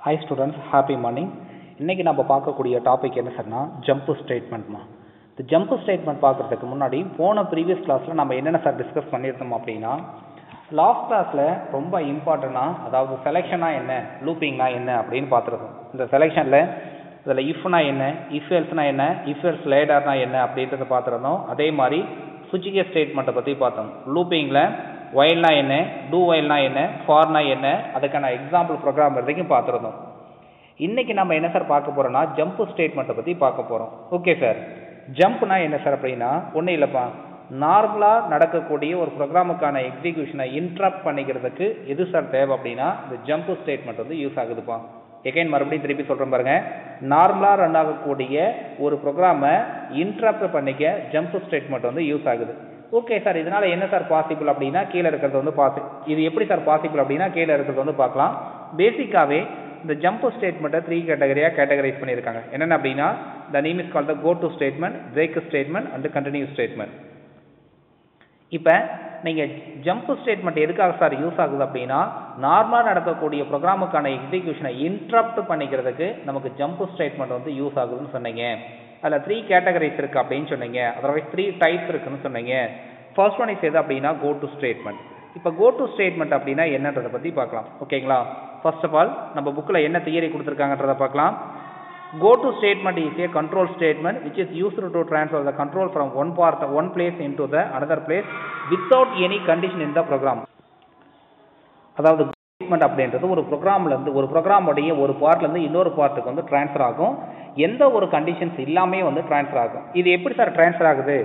Hi students happy morning இன்றைக்கி நம்ம பார்க்கக்கூடிய டாபிக் என்ன சார்னா ஜம்ப் ஸ்டேட்மெண்ட்மா இந்த ஜம்ப் ஸ்டேட்மெண்ட் பார்க்குறதுக்கு முன்னாடி போன ப்ரீவியஸ் கிளாஸில் நம்ம என்னென்ன சார் டிஸ்கஸ் பண்ணியிருந்தோம் அப்படின்னா லாஸ்ட் கிளாஸில் ரொம்ப இம்பார்ட்டண்ட்டாக அதாவது செலெக்ஷனா என்ன லூப்பிங்னா என்ன அப்படின்னு பார்த்துருக்கோம் இந்த செலெக்ஷனில் இதில் இஃப்னா என்ன இஃப் எல்ஸ்னா என்ன இஃப் எல்ஸ் லேடர்னா என்ன அப்படின்றத பார்த்துருந்தோம் அதே மாதிரி சுச்சிகே ஸ்டேட்மெண்ட்டை பற்றி பார்த்தோம் லூப்பிங்கில் ஒயில்னா என்ன டூ ஒயில்னா என்ன ஃபார்னா என்ன அதுக்கான எக்ஸாம்பிள் ப்ரோக்ராம் வரைக்கும் பார்த்துருந்தோம் இன்னைக்கு நம்ம என்ன சார் பார்க்க போறோம்னா ஜம்ப் ஸ்டேட்மெண்ட்டை பற்றி பார்க்க போகிறோம் ஓகே சார் ஜம்ப்னா என்ன சார் அப்படின்னா ஒன்றும் இல்லைப்பா நார்மலாக நடக்கக்கூடிய ஒரு ப்ரோக்ராமுக்கான எக்ஸிக்யூஷனை இன்ட்ரப்ட் பண்ணிக்கிறதுக்கு எது சார் தேவை அப்படின்னா இந்த ஜம்ப் ஸ்டேட்மெண்ட் வந்து யூஸ் ஆகுதுப்பா எகைன் மறுபடியும் திருப்பி சொல்கிறேன் பாருங்க நார்மலாக ரன் ஆகக்கூடிய ஒரு ப்ரோக்ராமை இன்ட்ரப்ட் பண்ணிக்க ஜம்ப் ஸ்டேட்மெண்ட் வந்து யூஸ் ஆகுது ஓகே சார் இதனால் என்ன சார் பாசிபிள் அப்படின்னா கீழே இருக்கிறது வந்து பாசி இது எப்படி சார் பாசிபிள் அப்படின்னா கீழே இருக்கிறது வந்து பார்க்கலாம் பேசிக்காகவே இந்த ஜம்ப் ஸ்டேட்மெண்ட்டை த்ரீ கேட்டகரியாக கேட்டகரைஸ் பண்ணியிருக்காங்க என்னென்ன அப்படின்னா the name is call the go to statement break statement and continue statement இப்போ நீங்கள் ஜம்ப் ஸ்டேட்மெண்ட் எதுக்காக சார் யூஸ் ஆகுது அப்படின்னா நார்மலாக நடக்கக்கூடிய ப்ரோக்ராமுக்கான எக்ஸிக்யூஷனை இன்ட்ரப்ட் பண்ணிக்கிறதுக்கு நமக்கு ஜம்ப் ஸ்டேட்மெண்ட் வந்து யூஸ் ஆகுதுன்னு சொன்னீங்க அதில் த்ரீ கேட்டகரிஸ் இருக்குது அப்படின்னு சொன்னீங்க அதர்வைஸ் த்ரீ டைப்ஸ் இருக்குன்னு சொன்னீங்க ஃபர்ஸ்ட் ஒன் இஸ் எது அப்படின்னா கோ டு ஸ்டேட்மெண்ட் இப்போ கோ டு ஸ்டேட்மெண்ட் அப்படின்னா என்னன்றதை பற்றி பார்க்கலாம் ஓகேங்களா ஃபர்ஸ்ட் ஆஃப் ஆல் நம்ம புக்கில் என்ன தியரி கொடுத்துருக்காங்கன்றதை பார்க்கலாம் go to statement is a control statement which is used to transfer the control from one part one place into the another place without any condition in the program அதாவது statement அப்படின்றது ஒரு ப்ரோக்ராம்ல இருந்து ஒரு ப்ரோக்ராமுடைய ஒரு பார்ட்ல இருந்து இன்னொரு பார்ட்டுக்கு வந்து ட்ரான்ஸ்ஃபர் ஆகும் எந்த ஒரு கண்டிஷன்ஸ் இல்லாமே வந்து ட்ரான்ஸ்ஃபர் ஆகும் இது எப்படி சார் ட்ரான்ஸ்ஃபர் ஆகுது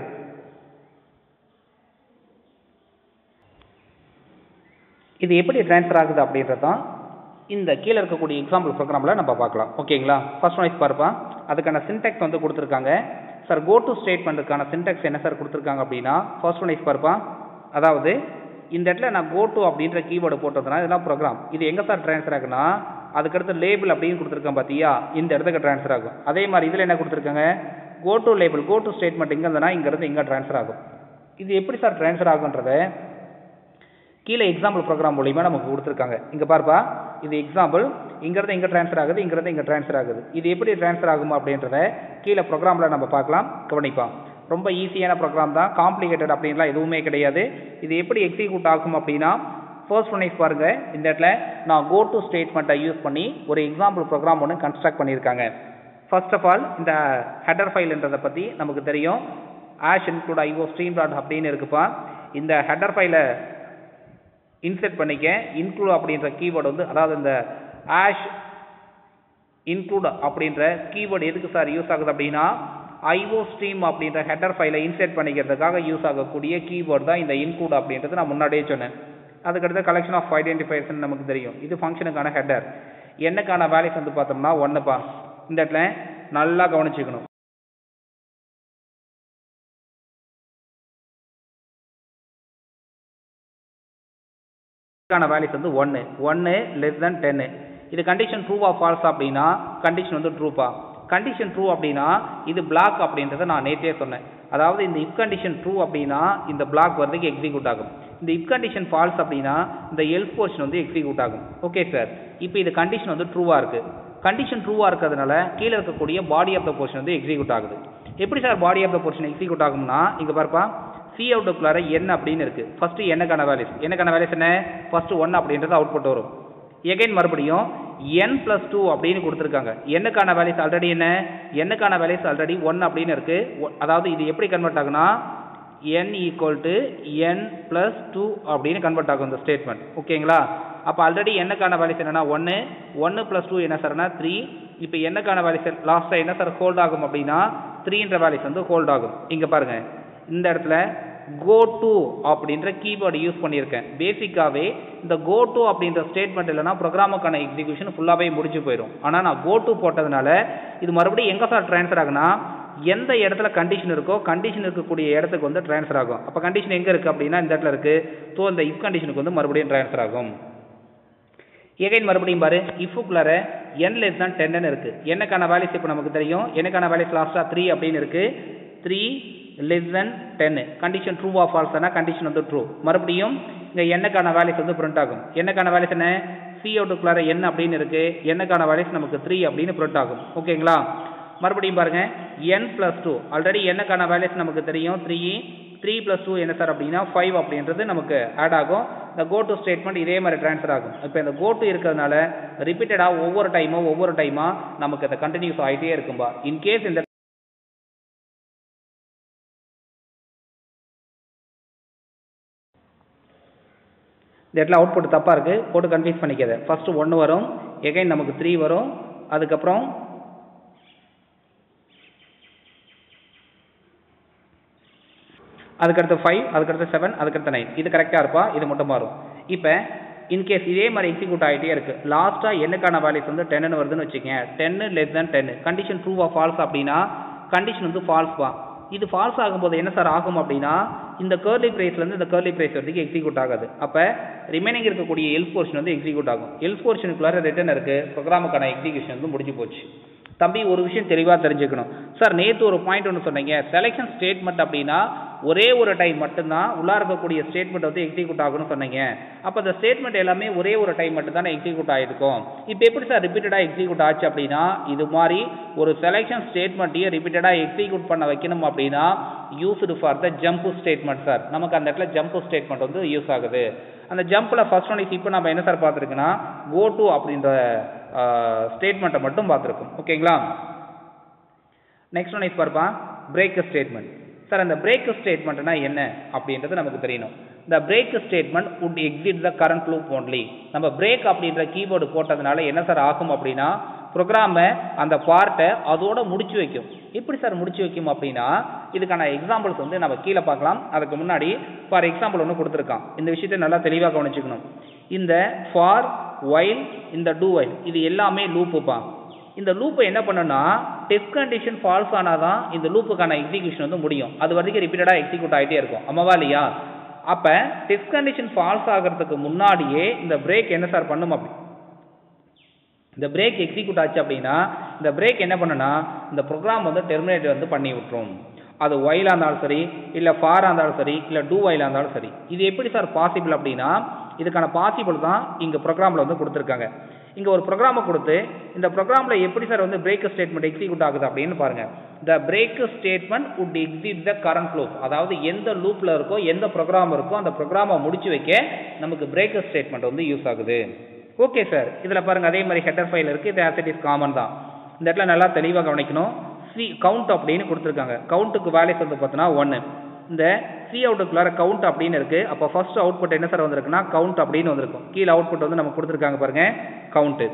இது எப்படி ட்ரான்ஸ்ஃபர் ஆகுது அப்படின்றது தான் இந்த கீழே இருக்கக்கூடிய எக்ஸாம்பிள் ப்ரோக்ராமில் நம்ம பார்க்கலாம் ஓகேங்களா ஃபர்ஸ்ட் ஒன் வைஸ் பார்ப்பா அதுக்கான சின்டெக்ஸ் வந்து கொடுத்துருக்காங்க சார் கோ டு ஸ்டேட்மெண்ட்டுக்கான சின்டெக்ஸ் என்ன சார் கொடுத்துருக்காங்க அப்படின்னா ஃபர்ஸ்ட் ஒன் வைஸ் பார்ப்பா அதாவது இந்த இடத்துல நான் கோ டு அப்படின்ற கீவேர்டு போட்டதுனா இதெல்லாம் ப்ரோக்ராம் இது எங்கே சார் ட்ரான்ஸ்ஃபர் ஆகுனா அதுக்கடுத்து லேபிள் அப்படின்னு கொடுத்துருக்கேன் பார்த்தியா இந்த இடத்துக்கு ட்ரான்ஸ்ஃபர் ஆகும் அதே மாதிரி இதில் என்ன கொடுத்துருக்காங்க go to label go to statement எங்கே இருந்ததுனா இங்கேருந்து இங்கே ட்ரான்ஸ்ஃபர் ஆகும் இது எப்படி சார் ட்ரான்ஸ்ஃபர் ஆகுன்றதை கீழே எக்ஸாம்பிள் ப்ரோக்ராம் மூலியமாக நமக்கு கொடுத்துருக்காங்க இங்கே பார்ப்பா இது எக்ஸாம்பிள் இங்கிறது இங்கே ட்ரான்ஸ்ஃபர் ஆகுது இங்கிறது இங்கே ட்ரான்ஸ்ஃபர் ஆகுது இது எப்படி ட்ரான்ஸ்ஃபர் ஆகுமா அப்படின்றத கீழே ப்ரோக்ராமில் நம்ம பார்க்கலாம் கவனிப்பான் ரொம்ப ஈஸியான ப்ரோக்ராம் தான் காம்ப்ளிகேட்டட் அப்படின்லாம் எதுவுமே கிடையாது இது எப்படி எக்ஸிக்யூட் ஆகும் அப்படின்னா ஃபர்ஸ்ட் ஒன் பாருங்க இந்த இடத்துல நான் கோ டு ஸ்டேட்மெண்ட்டை யூஸ் பண்ணி ஒரு எக்ஸாம்பிள் ப்ரோக்ராம் ஒன்று கன்ஸ்ட்ரக்ட் பண்ணியிருக்காங்க ஃபர்ஸ்ட் ஆஃப் ஆல் இந்த ஹெடர் ஃபைல்ன்றதை பற்றி நமக்கு தெரியும் hash include iostream dot அப்படின்னு இருக்குப்பா இந்த ஹெடர் ஃபைலை இன்செர்ட் பண்ணிக்க இன்க்ளூட் அப்படின்ற கீவேர்டு வந்து அதாவது இந்த ஆஷ் இன்க்ளூட் அப்படின்ற கீவேர்டு எதுக்கு சார் யூஸ் ஆகுது அப்படின்னா ஐஓ ஸ்ட்ரீம் அப்படின்ற ஹெடர் ஃபைலை இன்செர்ட் பண்ணிக்கிறதுக்காக யூஸ் ஆகக்கூடிய கீவேர்டு தான் இந்த இன்க்ளூட் அப்படின்றது நான் முன்னாடியே சொன்னேன் அதுக்கடுத்து கலெக்ஷன் ஆஃப் ஐடென்டிஃபைர்ஸ் நமக்கு தெரியும் இது ஃபங்க்ஷனுக்கான ஹெடர் என்னக்கான வேல்யூஸ் வந்து பார்த்தோம்னா ஒன்றுப்பா இந்த இடத்துல நல்லா கவனிச்சுக்கணும் வேல்யூஸ் வந்து ஒன்று ஒன்று லெஸ் தென் டென்னு இது கண்டிஷன் ட்ரூவா ஃபால்ஸ் அப்படின்னா கண்டிஷன் வந்து ட்ரூப்பா கண்டிஷன் ட்ரூ அப்படின்னா இது பிளாக் அப்படின்றத நான் நேற்றே சொன்னேன் அதாவது இந்த இப் கண்டிஷன் ட்ரூ அப்படின்னா இந்த பிளாக் வரதுக்கு எக்ஸிக்யூட் ஆகும் இந்த இப் கண்டிஷன் ஃபால்ஸ் அப்படின்னா இந்த எல்ஸ் போர்ஷன் வந்து எக்ஸிக்யூட் ஆகும் ஓகே சார் இப்போ இது கண்டிஷன் வந்து ட்ரூவாக இருக்குது கண்டிஷன் ட்ரூவாக இருக்கிறதுனால கீழே இருக்கக்கூடிய பாடி ஆஃப் த போர்ஷன் வந்து எக்ஸிக்யூட் ஆகுது எப்படி sir body of the portion execute ஆகும்னா இங்கே பார்ப்பா சி அவுட்டுக்குள்ளார என் அப்படின்னு இருக்குது ஃபஸ்ட்டு என்னக்கான வேல்யூஸ் என்னக்கான வேல்யூஸ் என்ன ஃபஸ்ட்டு ஒன் அப்படின்றது அவுட்புட் வரும் எகைன் மறுபடியும் என் பிளஸ் டூ அப்படின்னு கொடுத்துருக்காங்க என்னக்கான வேல்யூஸ் ஆல்ரெடி என்ன என்னக்கான வேல்யூஸ் ஆல்ரெடி ஒன் அப்படின்னு இருக்குது அதாவது இது எப்படி கன்வெர்ட் ஆகுனா n equal to n plus two அப்படின்னு கன்வெர்ட் ஆகும் இந்த ஸ்டேட்மெண்ட் ஓகேங்களா அப்போ ஆல்ரெடி என்னக்கான வேல்யூஸ் என்னன்னா ஒன்று ஒன்று ப்ளஸ் டூ என்ன சார்னா த்ரீ இப்போ என்னக்கான வேல்யூஸ் லாஸ்ட்டாக என்ன சார் ஹோல்ட் ஆகும் அப்படின்னா த்ரீன்ற வேல்யூஸ் வந்து ஹோல்ட் ஆகும் இங்கே பாருங்கள் இந்த இடத்துல கோ டு அப்படின்ற கீவேர்டு யூஸ் பண்ணியிருக்கேன் பேசிக்காகவே இந்த கோ டு அப்படின்ற ஸ்டேட்மெண்ட் இல்லைனா ப்ரோக்ராமுக்கான எக்ஸிக்யூஷன் ஃபுல்லாகவே முடிஞ்சு போயிடும் ஆனால் நான் கோ டு போட்டதுனால இது மறுபடியும் எங்கே சார் ட்ரான்ஸ்ஃபர் ஆகுனா எந்த இடத்துல கண்டிஷன் இருக்கோ கண்டிஷன் இருக்கக்கூடிய இடத்துக்கு வந்து ட்ரான்ஸ்ஃபர் ஆகும் அப்போ கண்டிஷன் எங்கே இருக்குது அப்படின்னா இந்த இடத்துல இருக்குது ஸோ இந்த இஃப் கண்டிஷனுக்கு வந்து மறுபடியும் ட்ரான்ஸ்ஃபர் ஆகும் எகைன் மறுபடியும் பாரு இஃபுக்குள்ளார என் லெஸ் தான் டென்னு இருக்குது என்னக்கான வேல்யூஸ் இப்போ நமக்கு தெரியும் என்னக்கான வேல்யூஸ் லாஸ்ட்டாக த்ரீ அப்படின்னு இருக்குது த்ரீ லெஸ் தென் டென்னு கண்டிஷன் ட்ரூ ஆஃப் ஃபால்ஸ்னா கண்டிஷன் வந்து ட்ரூ மறுபடியும் இங்கே என்னக்கான வேல்யூஸ் வந்து பிரிண்ட் ஆகும் என்னக்கான வேல்யூஸ் என்ன சி அவுட்டுக்குள்ளார n அப்படின்னு இருக்கு என்னக்கான வேல்யூஸ் நமக்கு த்ரீ அப்படின்னு ப்ரிண்ட் ஆகும் ஓகேங்களா மறுபடியும் பாருங்க n பிளஸ் டூ ஆல்ரெடி என்னக்கான வேல்யூஸ் நமக்கு தெரியும் த்ரீ த்ரீ ப்ளஸ் டூ என்ன சார் அப்படின்னா ஃபைவ் அப்படின்றது நமக்கு ஆட் ஆகும் இந்த கோ டு ஸ்டேட்மெண்ட் இதே மாதிரி ட்ரான்ஸ்ஃபர் ஆகும் இப்போ இந்த கோ டு இருக்கிறதுனால ரிப்பீட்டடாக ஒவ்வொரு டைமும் ஒவ்வொரு டைமாக நமக்கு இந்த கண்டினியூஸ் ஆகிட்டே இருக்கும்பா இன்கேஸ் இந்த இந்த இடத்துல அவுட்புட் தப்பாக இருக்குது போட்டு கன்ஃபியூஸ் பண்ணிக்காத ஃபஸ்ட்டு ஒன்று வரும் எகைன் நமக்கு த்ரீ வரும் அதுக்கப்புறம் அதுக்கடுத்து ஃபைவ் அதுக்கடுத்து செவன் அதுக்கடுத்து நைன் இது கரெக்டாக இருப்பா இது மட்டும் மாறும் இப்போ இன்கேஸ் இதே மாதிரி எக்ஸிக்யூட் ஆகிட்டே இருக்கு லாஸ்ட்டாக என்னக்கான வேல்யூஸ் வந்து டென்னு வருதுன்னு வச்சுக்கங்க டென்னு லெஸ் தேன் டென்னு கண்டிஷன் ட்ரூ ஆஃப் ஃபால்ஸ் அப்படின்னா கண்டிஷன் வந்து ஃபால்ஸ் தான் இது ஃபால்ஸ் ஆகும்போது என்ன சார் ஆகும் அப்படின்னா இந்த கேர்லி பிரைஸ்லேருந்து இந்த கேர்லி பிரைஸ் வரைக்கும் எக்ஸிக்யூட் ஆகாது அப்போ ரிமைனிங் இருக்கக்கூடிய எல்ஸ் போர்ஷன் வந்து எக்ஸிக்யூட் ஆகும் எல்ஸ் போர்ஷனுக்குள்ளார ரிட்டர்ன் இருக்குது ப்ரோக்ராமுக்கான எக்ஸிக்யூஷன் வந்து முடிஞ்சு போச்சு தம்பி ஒரு விஷயம் தெளிவாக தெரிஞ்சுக்கணும் சார் நேற்று ஒரு பாயிண்ட் ஒன்று சொன்னீங்க செலெக்ஷன் ஸ்டேட்மெண்ட் அப்படின்னா ஒரே ஒரு டைம் மட்டும்தான் உள்ளே இருக்கக்கூடிய ஸ்டேட்மெண்ட் வந்து எக்ஸிக்யூட் ஆகும்னு சொன்னீங்க அப்போ அந்த ஸ்டேட்மெண்ட் எல்லாமே ஒரே ஒரு டைம் மட்டும் தானே எக்ஸிக்யூட் ஆகிருக்கும் இப்போ எப்படி சார் ரிப்பீட்டடாக எக்ஸிக்யூட் ஆச்சு அப்படின்னா இது மாதிரி ஒரு செலெக்ஷன் ஸ்டேட்மெண்ட்டையும் ரிப்பீட்டடாக எக்ஸிக்யூட் பண்ண வைக்கணும் அப்படின்னா used for the jump statement sir நமக்கு அந்த இடத்துல ஜம்ப் ஸ்டேட்மெண்ட் வந்து யூஸ் ஆகுது அந்த ஜம்பில் ஃபர்ஸ்ட் ஒன் இப்போ நம்ம என்ன சார் பார்த்துருக்குன்னா கோ டு அப்படின்ற ஸ்டேட்மெண்ட்டை மட்டும் பார்த்துருக்கோம் ஓகேங்களா நெக்ஸ்ட் ஒன் இஸ் பார்ப்பா பிரேக் ஸ்டேட்மெண்ட் சார் அந்த பிரேக் ஸ்டேட்மெண்ட்னா என்ன அப்படின்றது நமக்கு தெரியணும் இந்த break statement would exit the current loop only நம்ம பிரேக் அப்படின்ற கீபோர்டு போட்டதுனால என்ன சார் ஆகும் அப்படின்னா ப்ரோக்ராமை அந்த பார்ட்டை அதோட முடிச்சு வைக்கும் எப்படி சார் முடிச்சு வைக்கும் அப்படின்னா இதுக்கான எக்ஸாம்பிள்ஸ் வந்து நம்ம கீழே பார்க்கலாம் அதுக்கு முன்னாடி ஃபார் எக்ஸாம்பிள் ஒன்று கொடுத்துருக்கான் இந்த விஷயத்தை நல்லா தெளிவாக கவனிச்சுக்கணும் இந்த ஃபார் ஒயில் இந்த டூ ஒயில் இது எல்லாமே லூப்புப்பா இந்த லூப்பை என்ன பண்ணுன்னா டெஸ்ட் கண்டிஷன் ஃபால்ஸ் ஆனாதான் இந்த லூப்புக்கான எக்ஸிக்யூஷன் வந்து முடியும் அது வரைக்கும் ரிப்பீட்டடாக எக்ஸிக்யூட் ஆகிட்டே இருக்கும் அம்மாவா இல்லையா அப்போ டெஸ்ட் கண்டிஷன் ஃபால்ஸ் ஆகிறதுக்கு முன்னாடியே இந்த பிரேக் என்ன சார் பண்ணும் அப்படி இந்த பிரேக் எக்ஸிக்யூட் ஆச்சு அப்படின்னா இந்த பிரேக் என்ன பண்ணுன்னா இந்த ப்ரோக்ராம் வந்து டெர்மினேட் வந்து பண்ணி விட்டுரும் அது ஒயிலாக இருந்தாலும் சரி இல்லை ஃபாராக இருந்தாலும் சரி இல்லை டூ ஒயிலாக இருந்தாலும் சரி இது எப்படி சார் பாசிபிள் அப்படின்னா இதுக்கான பாசிபிள் தான் இங்கே ப்ரோக்ராமில் வந்து கொடுத்துருக்காங்க இங்கே ஒரு ப்ரோக்ராமை கொடுத்து இந்த ப்ரோக்ராமில் எப்படி சார் வந்து பிரேக் ஸ்டேட்மெண்ட் எக்ஸிக்யூட் ஆகுது அப்படின்னு பாருங்கள் the break statement would exit the current loop அதாவது எந்த லூப்பில் இருக்கோ எந்த ப்ரோக்ராம் இருக்கோ அந்த ப்ரோக்ராமை முடிச்சு வைக்க நமக்கு பிரேக் ஸ்டேட்மெண்ட் வந்து யூஸ் ஆகுது ஓகே சார் இதில் பாருங்கள் அதே மாதிரி ஹெட்டர் ஃபைல் இருக்குது இது ஆஸ் இட் இஸ் காமன் தான் இந்த இடத்துல நல்லா தெளிவாக கவனிக்கணும் சி கவுண்ட் அப்படின்னு கொடுத்துருக்காங்க கவுண்ட்டுக்கு வேல்யூஸ் வந்து பார்த்தோன்னா ஒன்று இந்த சி அவுட்டுக்குள்ளார கவுண்ட் அப்படின்னு இருக்குது அப்போ ஃபர்ஸ்ட் அவுட்புட் என்ன சார் வந்திருக்குன்னா கவுண்ட் அப்படின்னு வந்திருக்கும் கீழே அவுட்புட் வந்து நம்ம கொடுத்துருக்காங்க பாருங்க கவுண்ட்டு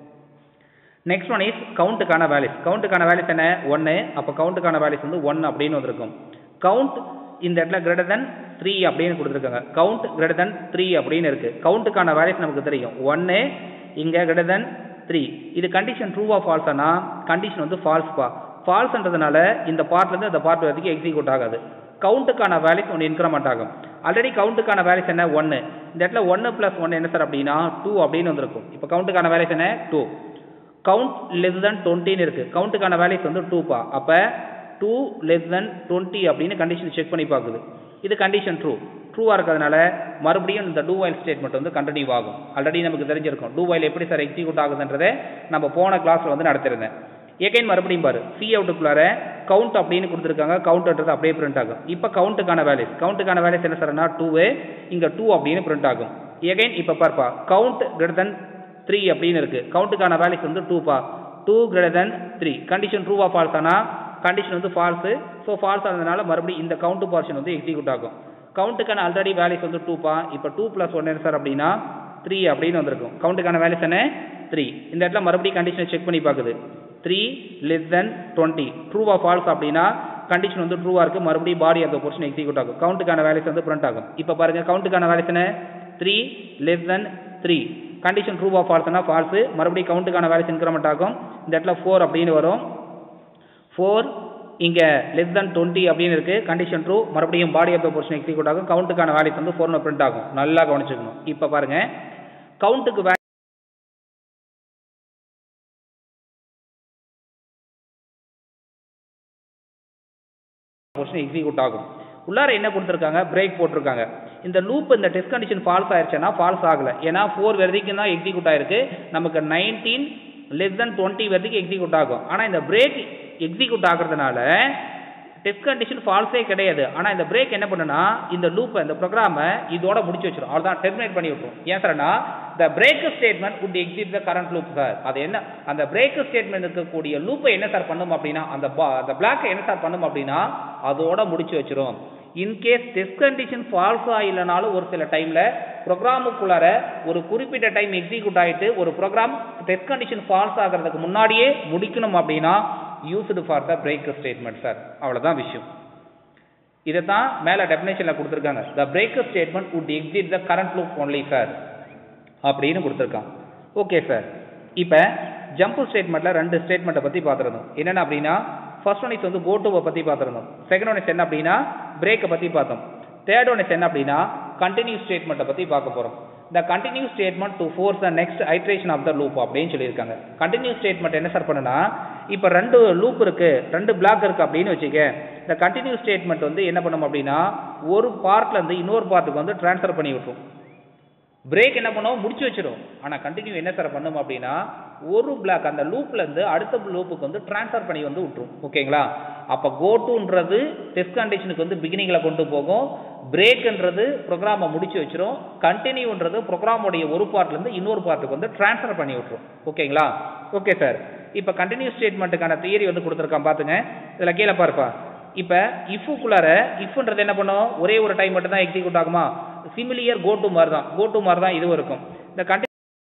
நெக்ஸ்ட் ஒன் இஸ் கவுண்ட்டுக்கான வேல்யூஸ் கவுண்ட்டுக்கான வேல்யூஸ் என்ன ஒன்று அப்போ கவுண்ட்டுக்கான வேல்யூஸ் வந்து ஒன் அப்படின்னு வந்திருக்கும் கவுண்ட் இந்த இடத்துல கிரேட்டர் தென் த்ரீ அப்படின்னு கொடுத்துருக்காங்க கவுண்ட் கிரேட்டர் தென் த்ரீ அப்படின்னு இருக்குது கவுண்ட்டுக்கான வேல்யூஸ் நமக்கு தெரியும் ஒன்று இங்கே கிரேட்டர் தென் த்ரீ இது கண்டிஷன் ட்ரூவா ஃபால்ஸானா கண்டிஷன் வந்து ஃபால்ஸ்பா ஃபால்ஸ்ன்றதுனால இந்த பார்ட்லேருந்து அந்த பார்ட் வரைக்கும் எக்ஸிக்யூட் ஆகாது கவுண்ட்டுக்கான வேல்யூஸ் ஒன்று இன்க்ரிமெண்ட் ஆகும் ஆல்ரெடி கவுண்ட்டுக்கான வேல்யூஸ் என்ன ஒன்று இந்த இடத்துல ஒன்று ப்ளஸ் ஒன்று என்ன சார் அப்படின்னா டூ அப்படின்னு வந்திருக்கும் இப்போ கவுண்ட்டுக்கான வேல்யூஸ் என்ன டூ கவுண்ட் லெஸ் தென் டுவெண்ட்டின்னு இருக்குது கவுண்ட்டுக்கான வேல்யூஸ் வந்து டூப்பா அப்போ டூ லெஸ் தென் டுவெண்ட்டி அப்படின்னு கண்டிஷன் செக் பண்ணி பார்க்குது இது கண்டிஷன் ட்ரூ ட்ரூவாக இருக்கிறதுனால மறுபடியும் இந்த டூ வைல் ஸ்டேட்மெண்ட் வந்து கண்டினியூ ஆகும் ஆல்ரெடி நமக்கு தெரிஞ்சிருக்கும் டூ வைல் எப்படி சார் எக்ஸிக்யூட் ஆகுதுன்றதை நம்ம போன கிளாஸில் வந்து நடத்திருந்தேன் எகைன் மறுபடியும் பாரு சி அவுட்டுக்குள்ளார கவுண்ட் அப்படின்னு கொடுத்துருக்காங்க கவுண்ட்ன்றது அப்படியே பிரிண்ட் ஆகும் இப்போ கவுண்ட்டுக்கான வேல்யூஸ் கவுண்ட்டுக்கான வேல்யூஸ் என்ன சார்னா டூவு இங்கே டூ அப்படின்னு பிரிண்ட் ஆகும் எகைன் இப்போ பார்ப்பா கவுண்ட் கிரேட்டர் தென் த்ரீ அப்படின்னு இருக்குது கவுண்ட்டுக்கான வேல்யூஸ் வந்து டூப்பா two greater than three condition ட்ரூவா ஃபால்ஸ் ஆனால் கண்டிஷன் வந்து ஃபால்ஸு ஸோ ஃபால்ஸ் ஆனதுனால மறுபடியும் இந்த கவுண்ட் போர்ஷன் வந்து எக்ஸிக்யூட் ஆகும் கவுண்ட்டுக்கான ஆல்ரெடி வேல்யூஸ் வந்து டூப்பா இப்போ டூ ப்ளஸ் ஒன் என்ன சார் அப்படின்னா த்ரீ அப்படின்னு வந்திருக்கும் கவுண்ட்டுக்கான வேல்யூஸ் என்ன த்ரீ இந்த இடத்துல மறுபடியும் கண்டிஷனை செக் பண்ணி பார்க்குது த்ரீ லெஸ் தென் டுவெண்ட்டி ட்ரூவா ஃபால்ஸ் அப்படின்னா கண்டிஷன் வந்து ட்ரூவாக இருக்குது மறுபடியும் பாடி அந்த போர்ஷன் எக்ஸிக்யூட் ஆகும் கவுண்ட்டுக்கான வேல்யூஸ் வந்து பிரிண்ட் ஆகும் இப்போ பாருங்கள் கவுண்ட்டுக்கான வேல்யூஸ் என்ன three less than three condition true of ஃபால்ஸ்னா ஃபால்ஸு மறுபடியும் கவுண்ட்டுக்கான வேல்யூஸ் இன்க்ரிமெண்ட் ஆகும் இந்த இடத்துல ஃபோர் அப்படின்னு வரும் ஃபோர் இங்கே லெஸ் தென் டுவெண்ட்டி அப்படின்னு இருக்குது கண்டிஷன் ட்ரூ மறுபடியும் body of the portion execute ஆகும் கவுண்ட்டுக்கான வேல்யூஸ் வந்து ஃபோர்னு பிரிண்ட் ஆகும் நல்லா கவனிச்சுக்கணும் இப்போ பாருங்கள் கவுண்ட்டுக்கு வே போர்ஷன் எக்ஸிக்யூட் ஆகும் உள்ளார என்ன கொடுத்துருக்காங்க பிரேக் போட்டிருக்காங்க இந்த லூப் இந்த டெஸ்ட் கண்டிஷன் ஃபால்ஸ் ஆயிடுச்சுன்னா ஃபால்ஸ் ஆகல ஏன்னா ஃபோர் வரைக்கும் தான் எக்ஸிக்யூட் ஆயிருக்கு நமக்கு நைன்டீன் லெஸ் தென் டுவெண்ட்டி வரைக்கும் எக்ஸிக்யூட் ஆகும் ஆனால் இந்த பிரேக் எக்ஸிக்யூட் ஆகுறதுனால டெஸ்ட் கண்டிஷன் ஃபால்ஸே கிடையாது ஆனால் இந்த பிரேக் என்ன பண்ணுனா இந்த லூப்பை இந்த ப்ரோக்ராமை இதோட முடிச்சு வச்சிடும் அவ்வளோதான் டெர்மினேட் பண்ணி விட்டுரும் ஏன் சார்னா the break statement would exit the current loop sir அது என்ன அந்த பிரேக் ஸ்டேட்மெண்ட் இருக்கக்கூடிய லூப்பை என்ன சார் பண்ணும் அப்படின்னா அந்த ba- அந்த பிளாக்கை என்ன சார் பண்ணும் அப்படின்னா அதோட முடிச்சு வச்சிரும் இன்கேஸ் டெஸ்ட் கண்டிஷன் ஃபால்ஸா இல்லைனாலும் ஒரு சில டைமில் ப்ரோக்ராமுக்குள்ளார ஒரு குறிப்பிட்ட டைம் எக்ஸிக்யூட் ஆகிட்டு ஒரு ப்ரோக்ராம் டெஸ்ட் கண்டிஷன் ஃபால்ஸ் ஆகிறதுக்கு முன்னாடியே முடிக்கணும் அப்படின்னா used for the break statement sir அவ்வளோதான் விஷயம் இதை தான் மேலே டெஃபினேஷனில் கொடுத்துருக்காங்க the break statement would exit the current loop only sir அப்படின்னு கொடுத்துருக்கான் ஓகே சார் இப்போ ஜம்ப் ஸ்டேட்மெண்ட்டில் ரெண்டு ஸ்டேட்மெண்ட்டை பற்றி பார்த்துருந்தோம் என்னென்ன அப்படின்னா ஃபர்ஸ்ட் ஒன் இஸ் வந்து கோட்டுவை பற்றி பார்த்துருந்தோம் செகண்ட் ஒன் இஸ் என்ன அப்படின்னா பிரேக்கை பற்றி பார்த்தோம் தேர்ட் ஒன் இஸ் என்ன அப்படின்னா கண்டினியூ ஸ்டேட்மெண்ட்டை பற்றி பார்க்க போகிறோம் the continue statement to force the next iteration of the loop அப்படின்னு சொல்லியிருக்காங்க கண்டினியூ ஸ்டேட்மெண்ட் என்ன சார் பண்ணுனா இப்போ ரெண்டு லூப் இருக்கு ரெண்டு பிளாக் இருக்கு அப்படின்னு வச்சுக்க இந்த கண்டினியூ ஸ்டேட்மெண்ட் வந்து என்ன பண்ணும் அப்படின்னா ஒரு பார்ட்ல இருந்து இன்னொரு பார்ட்டுக்கு வந்து ட்ரான்ஸ்ஃபர் பண்ணி விட்டுரும் பிரேக் என்ன பண்ணும் முடிச்சு வச்சிடும் ஆனால் கண்டினியூ என்ன சார் பண்ணும் அப்படின்னா ஒரு பிளாக் அந்த லூப்ல இருந்து அடுத்த லூப்புக்கு வந்து ட்ரான்ஸ்ஃபர் பண்ணி வந்து விட்டுரும் ஓகேங்களா அப்போ கோட்டுன்றது டெஸ்ட் கண்டிஷனுக்கு வந்து பிகினிங்கில் கொண்டு போகும் பிரேக்ன்றது ப்ரோக்ராமை முடிச்சு வச்சிரும் கண்டினியூன்றது ப்ரோக்ராமுடைய ஒரு பார்ட்லேருந்து இன்னொரு பார்ட்டுக்கு வந்து ட்ரான்ஸ்ஃபர் பண்ணி விட்டுரும் ஓகேங்களா ஓகே சார் இப்போ கண்டினியூ ஸ்டேட்மெண்ட்டுக்கான தியரி வந்து கொடுத்துருக்கான் பார்த்துங்க இதில் கீழே பாருப்பா இப்போ இஃபுக்குள்ளார இஃப்ன்றது என்ன பண்ணும் ஒரே ஒரு டைம் மட்டும் தான் எக்ஸிக்யூட் ஆகுமா சிமிலியர் கோ டு மாதிரி தான் கோ டு மாதிரி தான் இதுவும் இருக்கும் இந்த கண்டி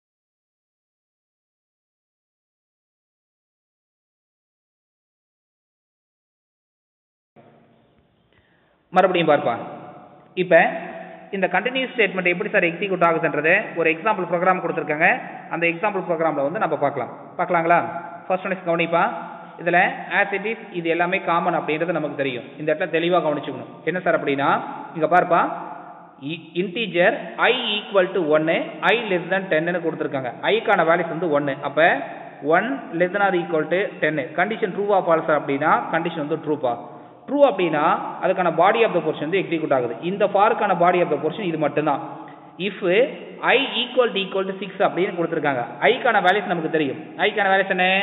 மறுபடியும் பார்ப்பா இப்போ இந்த கண்டினியூஸ் ஸ்டேட்மெண்ட் எப்படி சார் எக்ஸிக்யூட் ஆகுதுன்றது ஒரு எக்ஸாம்பிள் ப்ரோக்ராம் கொடுத்துருக்காங்க அந்த எக்ஸாம்பிள் ப்ரோக்ராமில் வந்து நம்ம பார்க்கலாம் பார்க்கலாங்களா ஃபர்ஸ்ட் ஒன் இஸ் கவனிப்பா இதில் ஆஸ் இட் இஸ் இது எல்லாமே காமன் அப்படின்றது நமக்கு தெரியும் இந்த இடத்துல தெளிவாக கவனிச்சுக்கணும் என்ன சார் அப்படின்னா இங்கே பார்ப்பா இன்டீஜர் ஐ ஈக்குவல் டு ஒன்று ஐ லெஸ் தென் டென்னு கொடுத்துருக்காங்க ஐக்கான வேல்யூஸ் வந்து ஒன்று அப்போ one less than or equal to டென்னு கண்டிஷன் ட்ரூவா ஃபால்ஸ் அப்படின்னா கண்டிஷன் வந்து ட்ரூப்பா ட்ரூ அப்படின்னா அதுக்கான பாடி ஆஃப் த போர்ஷன் வந்து எக்ஸிக்யூட் ஆகுது இந்த ஃபாருக்கான பாடி ஆஃப் த போர்ஷன் இது மட்டும்தான் if I equal to equal to six அப்படின்னு கொடுத்துருக்காங்க ஐக்கான வேல்யூஸ் நமக்கு தெரியும் ஐக்கான வேல்யூஸ் என்ன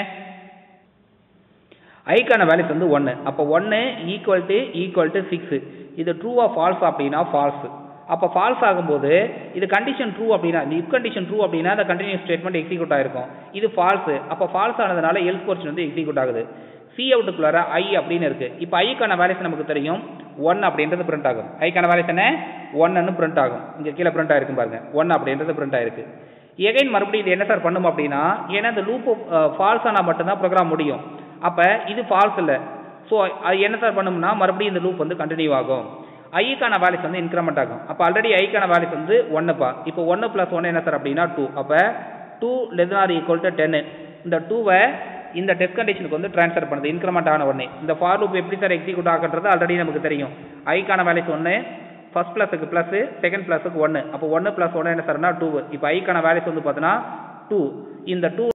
ஐக்கான வேல்யூஸ் வந்து ஒன்று அப்போ ஒன்று equal to equal to six இது ட்ரூவா ஃபால்ஸ் அப்படின்னா ஃபால்ஸ் அப்போ ஃபால்ஸ் ஆகும்போது இது கண்டிஷன் ட்ரூ அப்படின்னா இந்த இஃப் கண்டிஷன் ட்ரூ அப்படின்னா அந்த கண்டினியூஸ் ஸ்டேட்மெண்ட் எக்ஸிக்யூட் ஆயிருக்கும் இது ஃபால்ஸ் அப்போ ஃபால்ஸ் ஆனதுனால எல்ஸ் போர்ஷன் வந்து எக்ஸிக்யூட் ஆகுது சி அவுட்டுக்குள்ளார ஐ அப்படின்னு இருக்கு இப்போ ஐக்கான வேல்யூஸ் நமக்கு தெரியும் ஒன் அப்படின்றது பிரிண்ட் ஆகும் ஐக்கான வேல்யூஸ் என்ன ஒன்னு பிரிண்ட் ஆகும் இங்கே கீழே பிரிண்ட் ஆயிருக்கும் பாருங்க ஒன் அப்படின்றது பிரிண்ட் ஆயிருக்கு எகைன் மறுபடியும் இது என்ன சார் பண்ணும் அப்படின்னா ஏன்னா இந்த லூப் ஃபால்ஸ் ஆனால் மட்டும்தான் ப்ரோக்ராம் முடியும் அப்போ இது ஃபால்ஸ் இல்லை ஸோ அது என்ன சார் பண்ணும்னா மறுபடியும் இந்த லூப் வந்து கண்டினியூ ஆகும் ஐக்கான வேல்யூஸ் வந்து இன்க்ரிமெண்ட் ஆகும் அப்போ ஆல்ரெடி ஐக்கான வேல்யூஸ் வந்து ஒன்னுப்பா இப்போ ஒன்று ப்ளஸ் ஒன்று என்ன சார் அப்படின்னா டூ அப்போ two less or equal to டென்னு இந்த டூவை இந்த டெஸ்ட் கண்டிஷனுக்கு வந்து ட்ரான்ஸ்ஃபர் பண்ணுது இன்க்ரிமெண்ட் ஆன உடனே இந்த ஃபார் லூப் எப்படி சார் எக்ஸிக்யூட் ஆகுன்றது ஆல்ரெடி நமக்கு தெரியும் ஐக்கான வேல்யூஸ் ஒன்று ஃபர்ஸ்ட் ப்ளஸுக்கு ப்ளஸ் செகண்ட் ப்ளஸுக்கு ஒன்று அப்போ ஒன்று ப்ளஸ் ஒன்று என்ன சார்னா டூ இப்போ ஐக்கான வேல்யூஸ் வந்து பார்த்தீங்கன்னா டூ இந்த டூ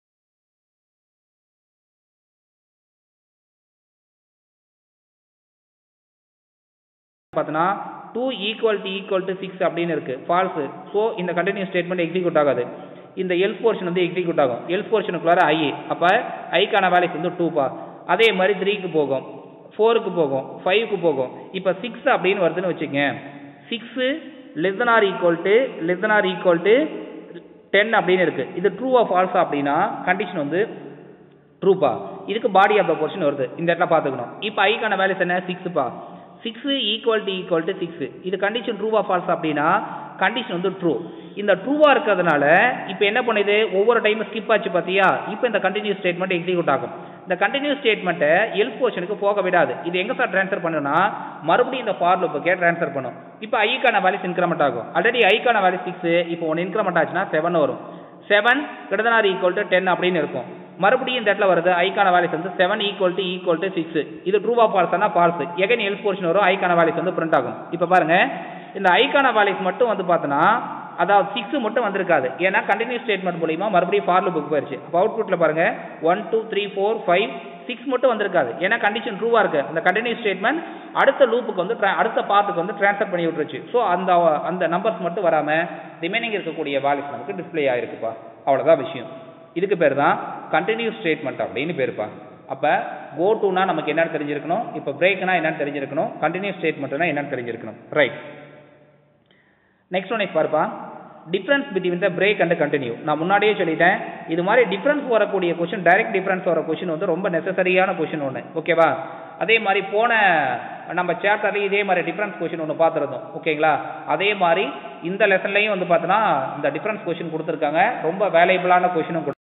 பார்த்தீங்கன்னா two equal to equal to six அப்படின்னு இருக்கு ஃபால்ஸ் ஸோ இந்த கண்டினியூ ஸ்டேட்மெண்ட் எக்ஸிக்யூட் ஆகாது இந்த எல்ஸ் போர்ஷன் வந்து எக்ஸிக்யூட் ஆகும் எல்ஸ் போர்ஷனுக்குள்ளார ஐ அப்போ ஐக்கான வேல்யூஸ் வந்து டூப்பா அதே மாதிரி த்ரீக்கு போகும் ஃபோருக்கு போகும் ஃபைவ்க்கு போகும் இப்போ சிக்ஸ் அப்படின்னு வருதுன்னு வச்சுக்கங்க six less or equal to less or equal to ten அப்படின்னு இருக்கு இது ட்ரூவா ஃபால்ஸா அப்படின்னா கண்டிஷன் வந்து ட்ரூப்பா இதுக்கு பாடி ஆஃப் த போர்ஷன் வருது இந்த இடத்துல பார்த்துக்கணும் இப்போ ஐக்கான வேல்யூஸ் என்ன சிக்ஸுப்பா six equal to equal to six இது கண்டிஷன் ட்ரூவா ஃபால்ஸ் அப்படின்னா கண்டிஷன் வந்து ட்ரூ இந்த ட்ரூவாக இருக்கிறதுனால இப்போ என்ன பண்ணுது ஒவ்வொரு டைமும் ஸ்கிப் ஆச்சு பார்த்தியா இப்போ இந்த கண்டினியூ ஸ்டேட்மெண்ட் எக்ஸிக்யூட் ஆகும் இந்த கண்டினியூ ஸ்டேட்மெண்ட்டை எல்ஸ் போர்ஷனுக்கு போக விடாது இது எங்கே சார் ட்ரான்ஸ்ஃபர் பண்ணுன்னா மறுபடியும் இந்த ஃபார் லூப்புக்கே ட்ரான்ஸ்ஃபர் பண்ணும் இப்போ ஐக்கான வேல்யூஸ் இன்க்ரிமெண்ட் ஆகும் ஆல்ரெடி ஐக்கான வேல்யூ சிக்ஸ் இப்போ ஒன்று இன்க்ரிமெண்ட் ஆச்சுன்னா செவன் வரும் செவன் கிட்டத்தட்ட ஆர் ஈக்குவல் டு டென் அப்படின்னு இருக்கும் மறுபடியும் இந்த இடத்துல வருது ஐக்கான வேல்யூஸ் வந்து seven equal to equal to six இது ட்ரூவா ஃபால்ஸ்னா ஃபால்ஸ் எகன் எல் போர்ஷன் வரும் ஐக்கான வேல்யூஸ் வந்து பிரிண்ட் ஆகும் இப்போ பாருங்க இந்த ஐக்கான வேல்யூஸ் மட்டும் வந்து பார்த்தோன்னா அதாவது சிக்ஸ் மட்டும் வந்திருக்காது ஏன்னா கண்டினியூ ஸ்டேட்மெண்ட் மூலியமா மறுபடியும் ஃபார் லூப்புக்கு போயிருச்சு அப்போ அவுட்புட்டில் பாருங்க one two three four five six மட்டும் வந்திருக்காது ஏன்னா கண்டிஷன் ட்ரூவாக இருக்குது அந்த கண்டினியூஸ் ஸ்டேட்மெண்ட் அடுத்த லூப்புக்கு வந்து tra- அடுத்த பார்ட்டுக்கு வந்து ட்ரான்ஸ்ஃபர் பண்ணி விட்டுருச்சு ஸோ அந்த அந்த நம்பர்ஸ் மட்டும் வராமல் ரிமைனிங் இருக்கக்கூடிய வேல்யூஸ் நமக்கு டிஸ்ப்ளே ஆகிருக்குப்பா அவ்வளோதான் விஷயம் இதுக்கு பேர் தான் கண்டினியூஸ் ஸ்டேட்மெண்ட் அப்படின்னு பேருப்பா அப்போ கோ டுனா நமக்கு என்னன்னு தெரிஞ்சிருக்கணும் இப்போ பிரேக்னா என்னன்னு தெரிஞ்சிருக்கணும் கண்டினியூஸ் ஸ்டேட்மெண்ட்னா என்னன்னு தெரிஞ்சிருக்கணும் ரைட் நெக்ஸ்ட் ஒன் பாருப்பா difference between the break and continue நான் முன்னாடியே சொல்லிட்டேன் இது மாதிரி டிஃப்ரென்ஸ் வரக்கூடிய கொஷின் டைரக்ட் டிஃப்ரென்ஸ் வர கொஷின் வந்து ரொம்ப நெசசரியான கொஷின் ஒன்று ஓகேவா அதே மாதிரி போன நம்ம சேப்டர்லேயும் இதே மாதிரி டிஃப்ரென்ஸ் கொஷின் ஒன்று பார்த்துருந்தோம் ஓகேங்களா அதே மாதிரி இந்த லெசன்லையும் வந்து பார்த்தோன்னா இந்த டிஃப்ரென்ஸ் கொஷின் கொடுத்துருக்காங்க ரொம்ப வேல்யூபிளான கொஷினும் கொடு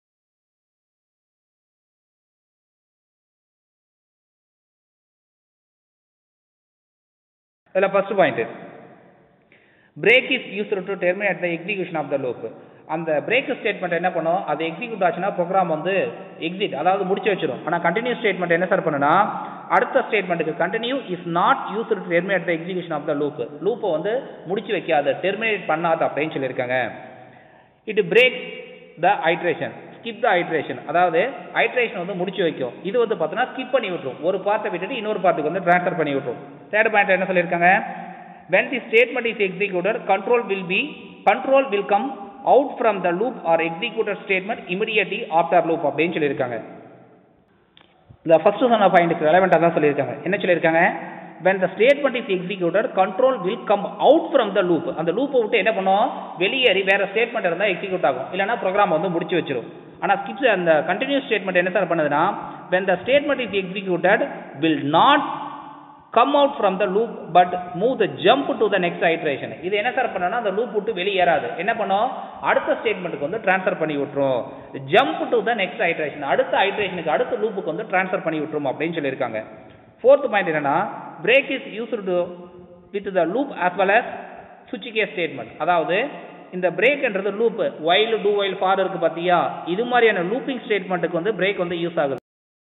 இதில் first point break is use to terminate the execution of the loop அந்த பிரேக் ஸ்டேட்மெண்ட் என்ன பண்ணும் அது எக்ஸிக்யூட் ஆச்சுன்னா ப்ரோக்ராம் வந்து எக்ஸிட் அதாவது முடிச்சு வச்சிடும் ஆனால் கண்டினியூ ஸ்டேட்மெண்ட் என்ன சார் பண்ணுனா அடுத்த ஸ்டேட்மெண்ட்டுக்கு continue is not use to terminate the execution of the loop லூப்பை வந்து முடிச்சு வைக்காது டெர்மினேட் பண்ணாது அப்படின்னு சொல்லியிருக்காங்க it break the iteration skip the iteration அதாவது ஐட்ரேஷன் வந்து முடிச்சு வைக்கும் இது வந்து பார்த்தோன்னா ஸ்கிப் பண்ணி விட்டுரும் ஒரு பார்ட்டை விட்டுட்டு இன்னொரு பார்ட்டுக்கு வந்து ட்ரான்ஸ்ஃபர் பண்ணி விட்டுரும் தேர்ட் பாயிண்ட் என்ன சொல்லியிருக்காங்க when the statement is executed control will be control will come out from the loop or executed statement immediately after loop அப்படின்னு சொல்லியிருக்காங்க இந்த ஃபர்ஸ்ட் சொன்ன பாயிண்ட்க்கு ரெலவெண்ட்டாக தான் சொல்லியிருக்காங்க என்ன சொல்லியிருக்காங்க when the statement is executed control will come out from the loop அந்த லூப்பை விட்டு என்ன பண்ணும் வெளியேறி வேற ஸ்டேட்மெண்ட் இருந்தால் எக்ஸிக்யூட் ஆகும் இல்லைனா ப்ரோக்ராம் வந்து முடிச்சு வச்சிரும் ஆனால் ஸ்கிப்ஸ் அந்த கண்டினியூஸ் ஸ்டேட்மெண்ட் என்ன சார் பண்ணுதுன்னா when the statement is executed will not come out from the loop but move the jump to the next iteration இது என்ன சார் பண்ணனா அந்த லூப் விட்டு வெளியேறாது என்ன பண்ணும் அடுத்த ஸ்டேட்மெண்ட்டுக்கு வந்து ட்ரான்ஸ்ஃபர் பண்ணி விட்டுரும் jump to the next iteration அடுத்த ஐட்ரேஷனுக்கு அடுத்த லூப்புக்கு வந்து ட்ரான்ஸ்ஃபர் பண்ணி விட்டுரும் அப்படின்னு சொல்லியிருக்காங்க ஃபோர்த் பாயிண்ட் என்னன்னா break is used to with the loop as well as சுவிட்ச் கேஸ் ஸ்டேட்மெண்ட் அதாவது இந்த பிரேக்ன்றது loop while do while for இருக்கு பார்த்தியா இது மாதிரியான லூப்பிங் ஸ்டேட்மெண்ட்டுக்கு வந்து பிரேக் வந்து யூஸ் ஆகுது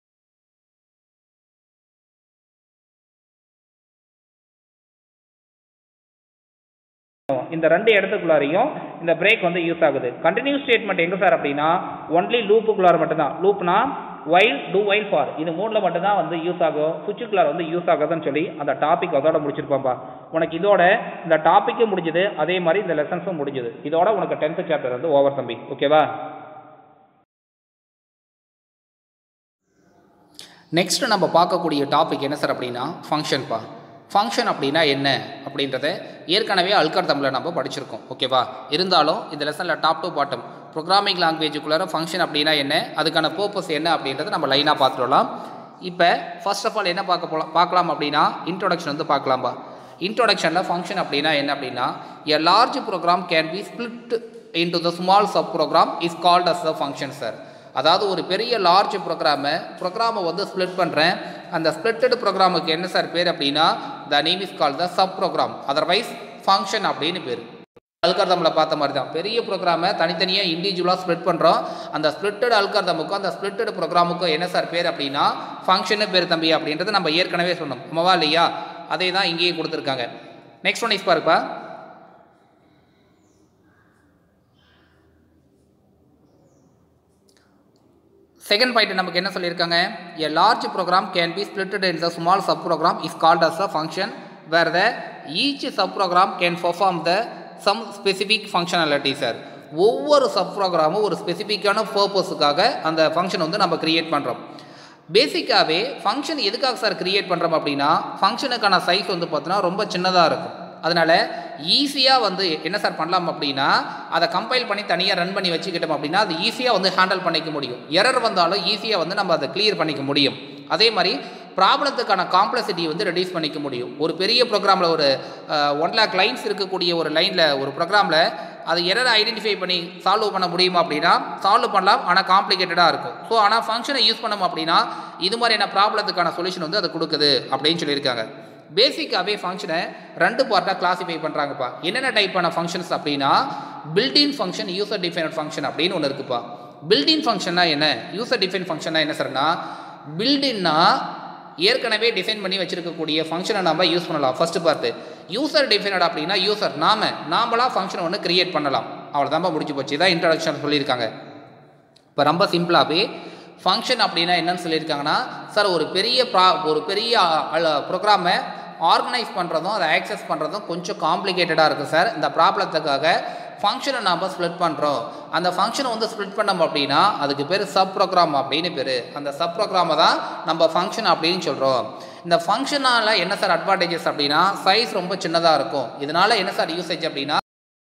இந்த ரெண்டு இடத்துக்குள்ளாரையும் இந்த பிரேக் வந்து யூஸ் ஆகுது கண்டினியூ ஸ்டேட்மெண்ட் எங்க சார் அப்படின்னா ஒன்லி லூப்புக்குள்ளார மட்டும்தான் லூப்னா வைல் டூ வைல் ஃபார் இது மூணுல மட்டும்தான் வந்து யூஸ் ஆகும் சுவிட்சுக்குள்ளார வந்து யூஸ் ஆகுதுன்னு சொல்லி அந்த டாபிக் அதோட முடிச்சிருப்பாம்பா உனக்கு இதோட இந்த டாப்பிக்கும் முடிஞ்சது அதே மாதிரி இந்த லெசன்ஸும் முடிஞ்சது இதோட உனக்கு டென்த் சாப்டர் வந்து ஓவர் தம்பி ஓகேவா நெக்ஸ்ட் நம்ம பார்க்கக்கூடிய டாபிக் என்ன சார் அப்படின்னா ஃபங்க்ஷன்ப்பா ஃபங்க்ஷன் அப்படின்னா என்ன அப்படின்றத ஏற்கனவே அல்கார்தமில் நம்ம படிச்சிருக்கோம் ஓகேவா இருந்தாலும் இந்த லெசனில் டாப் டு பாட்டம் ப்ரோக்ராமிங் லாங்குவேஜுக்குள்ளார ஃபங்க்ஷன் அப்படின்னா என்ன அதுக்கான பர்பஸ் என்ன அப்படின்றத நம்ம லைனாக பார்த்துடலாம் இப்போ ஃபர்ஸ்ட் ஆஃப் ஆல் என்ன பார்க்க போகலாம் பார்க்கலாம் அப்படின்னா இன்ட்ரோடக்ஷன் வந்து பார்க்கலாம்பா இன்ட்ரோடக்ஷனில் ஃபங்க்ஷன் அப்படின்னா என்ன அப்படின்னா a large program can be split into the small sub program is called as the function sir அதாவது ஒரு பெரிய லார்ஜ் ப்ரோக்ராமை ப்ரோக்ராமை வந்து ஸ்ப்ளிட் பண்ணுறேன் அந்த ஸ்ப்ளிட்டட் ப்ரோக்ராமுக்கு என்ன சார் பேர் அப்படின்னா the name is call the sub program otherwise function அப்படின்னு பேர் அல்கார்தமில் பார்த்த மாதிரி தான் பெரிய ப்ரோக்ராமை தனித்தனியாக இண்டிவிஜுவலாக ஸ்ப்ளிட் பண்ணுறோம் அந்த ஸ்ப்ளிட்டட் அல்கார்தமுக்கும் அந்த ஸ்ப்ளிட்டட் ப்ரோக்ராமுக்கும் என்ன சார் பேர் அப்படின்னா ஃபங்க்ஷனு பேர் தம்பி அப்படின்றது நம்ம ஏற்கனவே சொன்னோம் ஆமாவா இல்லையா அதே தான் இங்கேயும் கொடுத்துருக்காங்க நெக்ஸ்ட் ஒன் இஸ் பாருப்பா செகண்ட் பாயிண்ட் நமக்கு என்ன சொல்லியிருக்காங்க a large program can be splitted in the small sub program is called as a function where the each sub program can perform the some specific functionality sir ஒவ்வொரு sub ப்ரோக்ராமும் ஒரு ஸ்பெசிஃபிக்கான பர்பஸுக்காக அந்த function வந்து நம்ம கிரியேட் பண்ணுறோம் பேசிக்காகவே function எதுக்காக சார் கிரியேட் பண்ணுறோம் அப்படின்னா ஃபங்க்ஷனுக்கான சைஸ் வந்து பார்த்தோன்னா ரொம்ப சின்னதாக இருக்கும் அதனால் ஈஸியாக வந்து என்ன சார் பண்ணலாம் அப்படின்னா அதை கம்பைல் பண்ணி தனியாக ரன் பண்ணி வச்சுக்கிட்டோம் அப்படின்னா அது ஈஸியாக வந்து ஹேண்டில் பண்ணிக்க முடியும் எரர் வந்தாலும் ஈஸியாக வந்து நம்ம அதை கிளியர் பண்ணிக்க முடியும் அதே மாதிரி ப்ராப்ளத்துக்கான காம்ப்ளெக்சிட்டி வந்து ரெடியூஸ் பண்ணிக்க முடியும் ஒரு பெரிய ப்ரோக்ராமில் ஒரு ஒன் லேக் லைன்ஸ் இருக்கக்கூடிய ஒரு லைனில் ஒரு ப்ரோக்ராமில் அது எரர் ஐடென்டிஃபை பண்ணி சால்வ் பண்ண முடியுமா அப்படின்னா சால்வ் பண்ணலாம் ஆனால் காம்ப்ளிகேட்டடாக இருக்கும் ஸோ ஆனால் ஃபங்க்ஷனை யூஸ் பண்ணோம் அப்படின்னா இது மாதிரியான ப்ராப்ளத்துக்கான சொல்யூஷன் வந்து அது கொடுக்குது அப்படின்னு சொல்லியிருக்காங்க பேசிக்காகவே ஃபங்க்ஷனை ரெண்டு பார்ட்டாக கிளாஸிஃபை பண்ணுறாங்கப்பா என்னென்ன டைப்பான ஃபங்க்ஷன்ஸ் அப்படின்னா built in function user define function அப்படின்னு ஒன்று இருக்குப்பா பில்டின் ஃபங்க்ஷன்னா என்ன யூசர் டிஃபைன் ஃபங்க்ஷன்னா என்ன சார்னா பில்டின்னா ஏற்கனவே டிஃபைன் பண்ணி வச்சிருக்கக்கூடிய ஃபங்க்ஷனை நம்ம யூஸ் பண்ணலாம் ஃபர்ஸ்ட் பார்த்து யூசர் டிஃபைனட் அப்படின்னா யூசர் நாம நாமளாக ஃபங்க்ஷன் ஒன்று கிரியேட் பண்ணலாம் அவ்வளோதான்ப்பா முடிஞ்சு போச்சு இதான் இன்ட்ரடக்ஷன் சொல்லியிருக்காங்க இப்போ ரொம்ப சிம்பிளாகவே ஃபங்க்ஷன் அப்படின்னா என்னன்னு சொல்லியிருக்காங்கன்னா சார் ஒரு பெரிய ப்ரா ஒரு பெரிய ப்ரோக்ராமை ஆர்கனைஸ் பண்ணுறதும் அதை ஆக்சஸ் பண்ணுறதும் கொஞ்சம் காம்ப்ளிகேட்டடாக இருக்குது சார் இந்த ப்ராப்ளத்துக்காக ஃபங்க்ஷனை நாம் ஸ்ப்ளிட் பண்ணுறோம் அந்த ஃபங்க்ஷனை வந்து ஸ்ப்ளிட் பண்ணோம் அப்படின்னா அதுக்கு பேர் சப் ப்ரோக்ராம் அப்படின்னு பேர் அந்த சப் ப்ரோக்ராமை தான் நம்ம ஃபங்க்ஷன் அப்படின்னு சொல்கிறோம் இந்த ஃபங்க்ஷனால் என்ன சார் அட்வான்டேஜஸ் அப்படின்னா சைஸ் ரொம்ப சின்னதாக இருக்கும் இதனால் என்ன சார் யூசேஜ் அப்படின்னா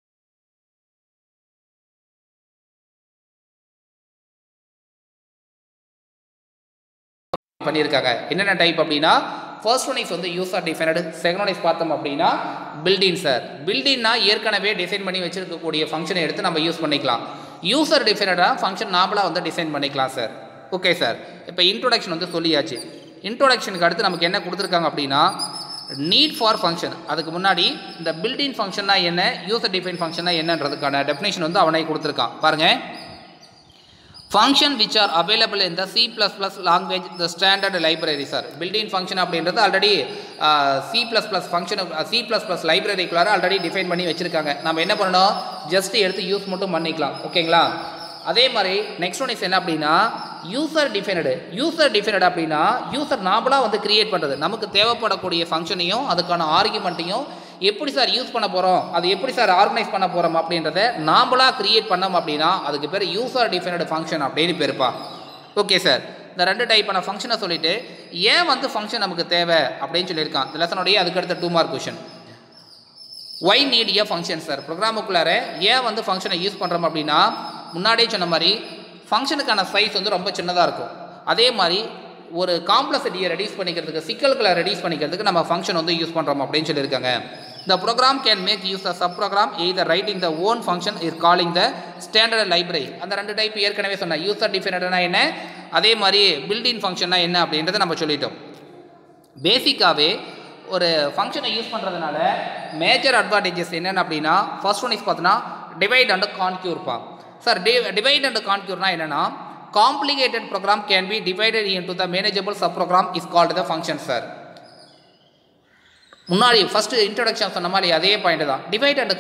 பண்ணியிருக்காங்க என்னென்ன டைப் அப்படின்னா ஃபர்ஸ்ட் ஒன் இஸ் வந்து user defined second one is பார்த்தோம் அப்படின்னா பில்டின் சார் பில்டின்னா ஏற்கனவே டிசைன் பண்ணி வச்சிருக்கக்கூடிய ஃபங்க்ஷனை எடுத்து நம்ம யூஸ் பண்ணிக்கலாம் யூசர் டிஃபைனடாக ஃபங்க்ஷன் நாமளாக வந்து டிசைன் பண்ணிக்கலாம் சார் ஓகே சார் இப்போ இன்ட்ரோடக்ஷன் வந்து சொல்லியாச்சு இன்ட்ரோடக்ஷனுக்கு அடுத்து நமக்கு என்ன கொடுத்துருக்காங்க அப்படின்னா நீட் ஃபார் ஃபங்க்ஷன் அதுக்கு முன்னாடி இந்த பில்டின் ஃபங்க்ஷன்னா என்ன யூசர் டிஃபைன் ஃபங்க்ஷன்னா என்னன்றதுக்கான டெஃபினேஷன் வந்து அவனே கொடுத்துருக்கான் பாருங்கள் function which are available in the C plus plus language the standard library sir built in function அப்படின்றது already C plus plus function C plus plus லைப்ரரிக்குள்ளார ஆல்ரெடி டிஃபைன் பண்ணி வச்சுருக்காங்க நம்ம என்ன பண்ணணும் ஜஸ்ட் எடுத்து யூஸ் மட்டும் பண்ணிக்கலாம் ஓகேங்களா அதே மாதிரி நெக்ஸ்ட் ஒன் இஸ் என்ன அப்படின்னா யூசர் டிஃபைனடு யூசர் டிஃபைனடு அப்படின்னா யூசர் நாமளாக வந்து கிரியேட் பண்ணுறது நமக்கு தேவைப்படக்கூடிய ஃபங்க்ஷனையும் அதுக்கான ஆர்குமெண்ட்டையும் எப்படி சார் யூஸ் பண்ண போகிறோம் அது எப்படி சார் ஆர்கனைஸ் பண்ண போகிறோம் அப்படின்றத நாமளாக கிரியேட் பண்ணோம் அப்படின்னா அதுக்கு பேர் யூசர் டிஃபைனடு ஃபங்க்ஷன் அப்படின்னு பேருப்பா ஓகே சார் இந்த ரெண்டு டைப்பான ஃபங்க்ஷனை சொல்லிட்டு ஏன் வந்து ஃபங்க்ஷன் நமக்கு தேவை அப்படின்னு சொல்லியிருக்கான் இந்த லெசனுடைய அதுக்கடுத்த two mark question why need a function sir ப்ரோக்ராமுக்குள்ளார ஏன் வந்து ஃபங்க்ஷனை யூஸ் பண்ணுறோம் அப்படின்னா முன்னாடியே சொன்ன மாதிரி ஃபங்க்ஷனுக்கான சைஸ் வந்து ரொம்ப சின்னதாக இருக்கும் அதே மாதிரி ஒரு காம்ப்ளெக்சிட்டியை ரெடியூஸ் பண்ணிக்கிறதுக்கு சிக்கல்களை ரெடியூஸ் பண்ணிக்கிறதுக்கு நம்ம ஃபங்க்ஷன் வந்து யூஸ் பண்ணுறோம் அப்படின்னு சொல்லியிருக்காங்க இந்த program can make use a sub program either writing the own function is calling the standard library அந்த ரெண்டு டைப் ஏற்கனவே சொன்னேன் யூசர் டிஃபைனட்னா என்ன அதே மாதிரி பில்டின் ஃபங்க்ஷன்னா என்ன அப்படின்றத நம்ம சொல்லிட்டோம் பேசிக்காகவே ஒரு ஃபங்க்ஷனை யூஸ் பண்ணுறதுனால மேஜர் அட்வான்டேஜஸ் என்னென்ன அப்படின்னா ஃபர்ஸ்ட் ஒன் இஸ் பார்த்தோன்னா டிவைட் அண்ட் கான்க்யூர்ப்பா சார் டி டிவைட் அண்ட் கான்க்யூர்னா என்னென்னா complicated program can be divided in to the manageable sub program is called the function sir முன்னாடி ஃபர்ஸ்ட் இன்ட்ரடக்ஷன் சொன்ன மாதிரி அதே பாயிண்ட் தான் டிவைட் அண்ட்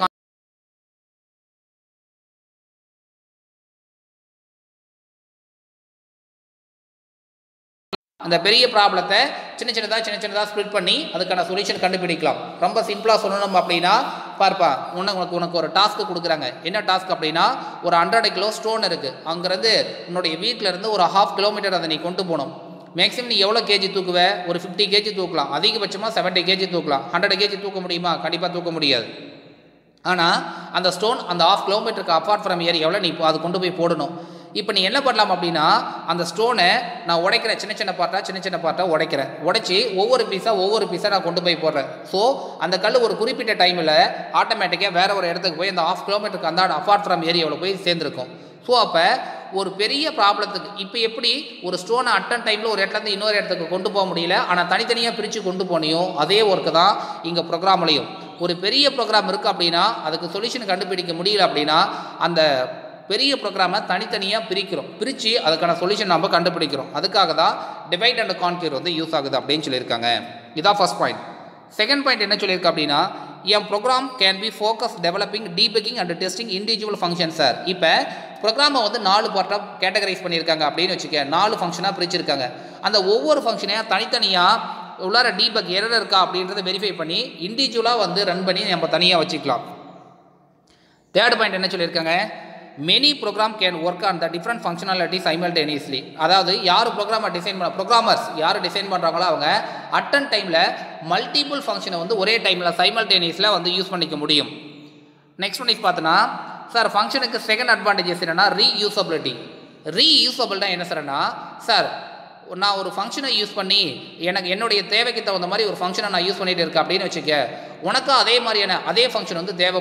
அந்த பெரிய ப்ராப்ளத்தை சின்ன சின்னதாக சின்ன சின்னதாக ஸ்ப்ளிட் பண்ணி அதுக்கான சொல்யூஷன் கண்டுபிடிக்கலாம் ரொம்ப சிம்பிளாக சொல்லணும் அப்படின்னா பார்ப்பா உனக்கு உனக்கு உனக்கு ஒரு டாஸ்க்கு கொடுக்குறாங்க என்ன டாஸ்க் அப்படின்னா ஒரு ஹண்ட்ரட் கிலோ ஸ்டோன் இருக்குது அங்கேருந்து உன்னுடைய வீட்டில் இருந்து ஒரு ஹாஃப் கிலோமீட்டர் அதை நீ கொண்டு போகணும் மேக்ஸிமம் நீ எவ்வளோ கேஜி தூக்குவ ஒரு ஃபிஃப்டி கேஜி தூக்கலாம் அதிகபட்சமாக செவன்ட்டி கேஜி தூக்கலாம் ஹண்ட்ரட் கேஜி தூக்க முடியுமா கண்டிப்பாக தூக்க முடியாது ஆனால் அந்த ஸ்டோன் அந்த ஆஃப் கிலோமீட்டருக்கு அப்பார்ட் ஃப்ரம் இயர் எவ்வளோ நீ அது கொண்டு போய் போடணும் இப்போ நீ என்ன பண்ணலாம் அப்படின்னா அந்த ஸ்டோனை நான் உடைக்கிறேன் சின்ன சின்ன பார்ட்டாக சின்ன சின்ன பார்ட்டாக உடைக்கிறேன் உடைச்சி ஒவ்வொரு பீஸாக ஒவ்வொரு பீஸாக நான் கொண்டு போய் போடுறேன் ஸோ அந்த கல் ஒரு குறிப்பிட்ட டைமில் ஆட்டோமேட்டிக்காக வேற ஒரு இடத்துக்கு போய் அந்த ஆஃப் கிலோமீட்டருக்கு அந்த அப்பார்ட் ஃப்ரம் ஏரியாவில் போய் சேர்ந்துருக்கும் ஸோ அப்போ ஒரு பெரிய ப்ராப்ளத்துக்கு இப்போ எப்படி ஒரு ஸ்டோனை அட்டன் டைமில் ஒரு இடத்துலேருந்து இன்னொரு இடத்துக்கு கொண்டு போக முடியல ஆனால் தனித்தனியாக பிரித்து கொண்டு போனியோ அதே ஒர்க்கு தான் இங்கே ப்ரோக்ராம்லையும் ஒரு பெரிய ப்ரோக்ராம் இருக்குது அப்படின்னா அதுக்கு சொல்யூஷன் கண்டுபிடிக்க முடியல அப்படின்னா அந்த பெரிய ப்ரோக்ராமை தனித்தனியாக பிரிக்கிறோம் பிரித்து அதுக்கான சொல்யூஷன் நம்ம கண்டுபிடிக்கிறோம் அதுக்காக தான் டிவைட் அண்ட் கான்கியூர் வந்து யூஸ் ஆகுது அப்படின்னு சொல்லியிருக்காங்க இதான் ஃபர்ஸ்ட் பாயிண்ட் செகண்ட் பாயிண்ட் என்ன சொல்லியிருக்கா அப்படின்னா என் program can be focus developing debugging and testing individual function sir இப்போ ப்ரோக்ராமை வந்து நாலு பார்ட்டாக கேட்டகரைஸ் பண்ணியிருக்காங்க அப்படின்னு வச்சுக்க நாலு ஃபங்க்ஷனாக பிரிச்சிருக்காங்க அந்த ஒவ்வொரு ஃபங்க்ஷனையும் தனித்தனியாக உள்ளார டீபக் எரர் இருக்கா அப்படின்றத வெரிஃபை பண்ணி இண்டிவிஜுவலாக வந்து ரன் பண்ணி நம்ம தனியாக வச்சுக்கலாம் தேர்ட் பாயிண்ட் என்ன சொல்லியிருக்காங்க many program can work on the different functionality simultaneously அதாவது யார் ப்ரோக்ராமை டிசைன் பண்ண ப்ரோக்ராமர்ஸ் யார் டிசைன் பண்ணுறாங்களோ அவங்க அட்டன் டைமில் மல்டிபிள் ஃபங்க்ஷனை வந்து ஒரே டைமில் சைமல்டேனியஸில் வந்து யூஸ் பண்ணிக்க முடியும் நெக்ஸ்ட் ஒன் இஸ் பார்த்தோன்னா சார் ஃபங்க்ஷனுக்கு செகண்ட் அட்வான்டேஜஸ் என்னென்னா ரீயூசபிலிட்டி ரீயூசபிள்னா என்ன சார்னா சார் நான் ஒரு ஃபங்க்ஷனை யூஸ் பண்ணி எனக்கு என்னுடைய தேவைக்கு தகுந்த மாதிரி ஒரு ஃபங்க்ஷனை நான் யூஸ் பண்ணிட்டு இருக்கேன் அப்படின்னு வச்சுக்க உனக்கும் அதே மாதிரியான அதே ஃபங்க்ஷன் வந்து தேவை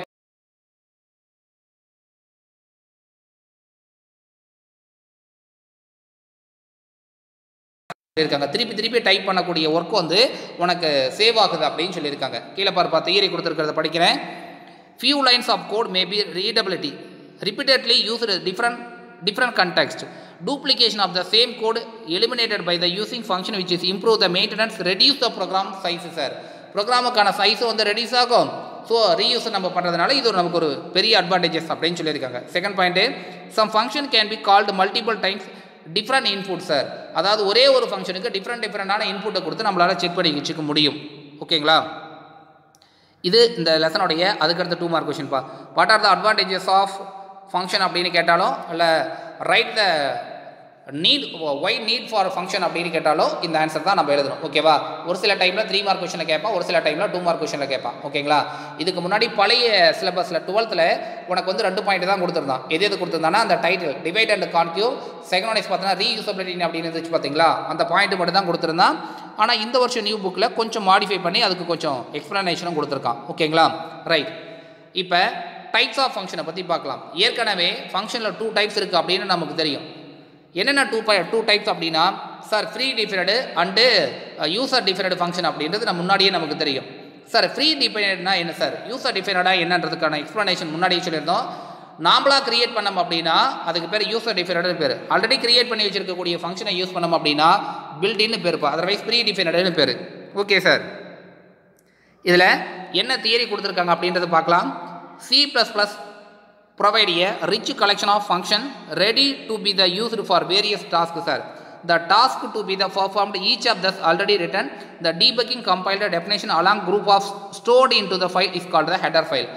இருக்காங்க திருப்பி திருப்பி டைப் பண்ணக்கூடிய ஒர்க் வந்து உனக்கு சேவ் ஆகுது அப்படின்னு சொல்லியிருக்காங்க கீழே பார்ப்பா தியரி கொடுத்துருக்கிறத படிக்கிறேன் few lines of code may be readability repeatedly used different different context duplication of the same code eliminated by the using function which is improve the maintenance reduce the program size sir ப்ரோக்ராமுக்கான size வந்து reduce ஆகும் so reuse நம்ம பண்ணுறதுனால இது ஒரு நமக்கு ஒரு பெரிய அட்வான்டேஜஸ் அப்படின்னு சொல்லியிருக்காங்க second point some function can be called multiple times different input sir அதாவது ஒரே ஒரு ஃபங்க்ஷனுக்கு டிஃப்ரெண்ட் டிஃப்ரெண்டான இன்புட்டை கொடுத்து நம்மளால் செக் பண்ணி வச்சுக்க முடியும் ஓகேங்களா இது இந்த லெசனுடைய அதுக்கடுத்த டூ மார்க் கொஷின்ப்பா what are the advantages of function அப்படின்னு கேட்டாலும் இல்லை right the need why need for function அப்படின்னு கேட்டாலும் இந்த ஆன்சர் தான் நம்ம எழுதணும் ஓகேவா ஒரு சில டைமில் த்ரீ மார்க் கொஷனில் கேட்பான் ஒரு சில டைமில் டூ மார்க் கொஷனில் கேட்பான் ஓகேங்களா இதுக்கு முன்னாடி பழைய சிலபஸில் டுவெல்த்தில் உனக்கு வந்து ரெண்டு பாயிண்ட் தான் கொடுத்துருந்தான் எது எது கொடுத்துருந்தானா அந்த title divide and conquer second one பார்த்தீங்கன்னா ரீயூசபிலிட்டி அப்படின்னு இருந்துச்சு பார்த்தீங்களா அந்த பாயிண்ட் மட்டும் தான் கொடுத்துருந்தான் ஆனால் இந்த வருஷம் நியூ புக்கில் கொஞ்சம் மாடிஃபை பண்ணி அதுக்கு கொஞ்சம் எக்ஸ்ப்ளனேஷனும் கொடுத்துருக்கான் ஓகேங்களா ரைட் இப்போ டைப்ஸ் ஆஃப் ஃபங்க்ஷனை பற்றி பார்க்கலாம் ஏற்கனவே ஃபங்க்ஷனில் டூ டைப்ஸ் இருக்குது அப்படின்னு நமக்கு தெரியும் என்னென்ன டூ பை டூ டைப்ஸ் அப்படின்னா sir pre defined and user defined function அப்படின்றது நம்ம முன்னாடியே நமக்கு தெரியும் சார் ஃப்ரீ டிஃபைனட்னா என்ன சார் யூசர் டிஃபைனடாக என்னன்றதுக்கான எக்ஸ்ப்ளனேஷன் முன்னாடியே சொல்லியிருந்தோம் நாமளாக கிரியேட் பண்ணோம் அப்படின்னா அதுக்கு பேர் யூசர் டிஃபைனடு பேர் ஆல்ரெடி கிரியேட் பண்ணி வச்சிருக்கக்கூடிய ஃபங்க்ஷனை யூஸ் பண்ணோம் அப்படின்னா பில்டின்னு பேருப்பா அதர்வைஸ் ஃப்ரீ டிஃபைனடுன்னு பேர் ஓகே சார் இதில் என்ன தியரி கொடுத்துருக்காங்க அப்படின்றத பார்க்கலாம் C plus plus provide a rich collection of function ready to be the used for various tasks sir the task to be the performed each of thus already written the debugging compiled definition along group of stored into the file is called the header file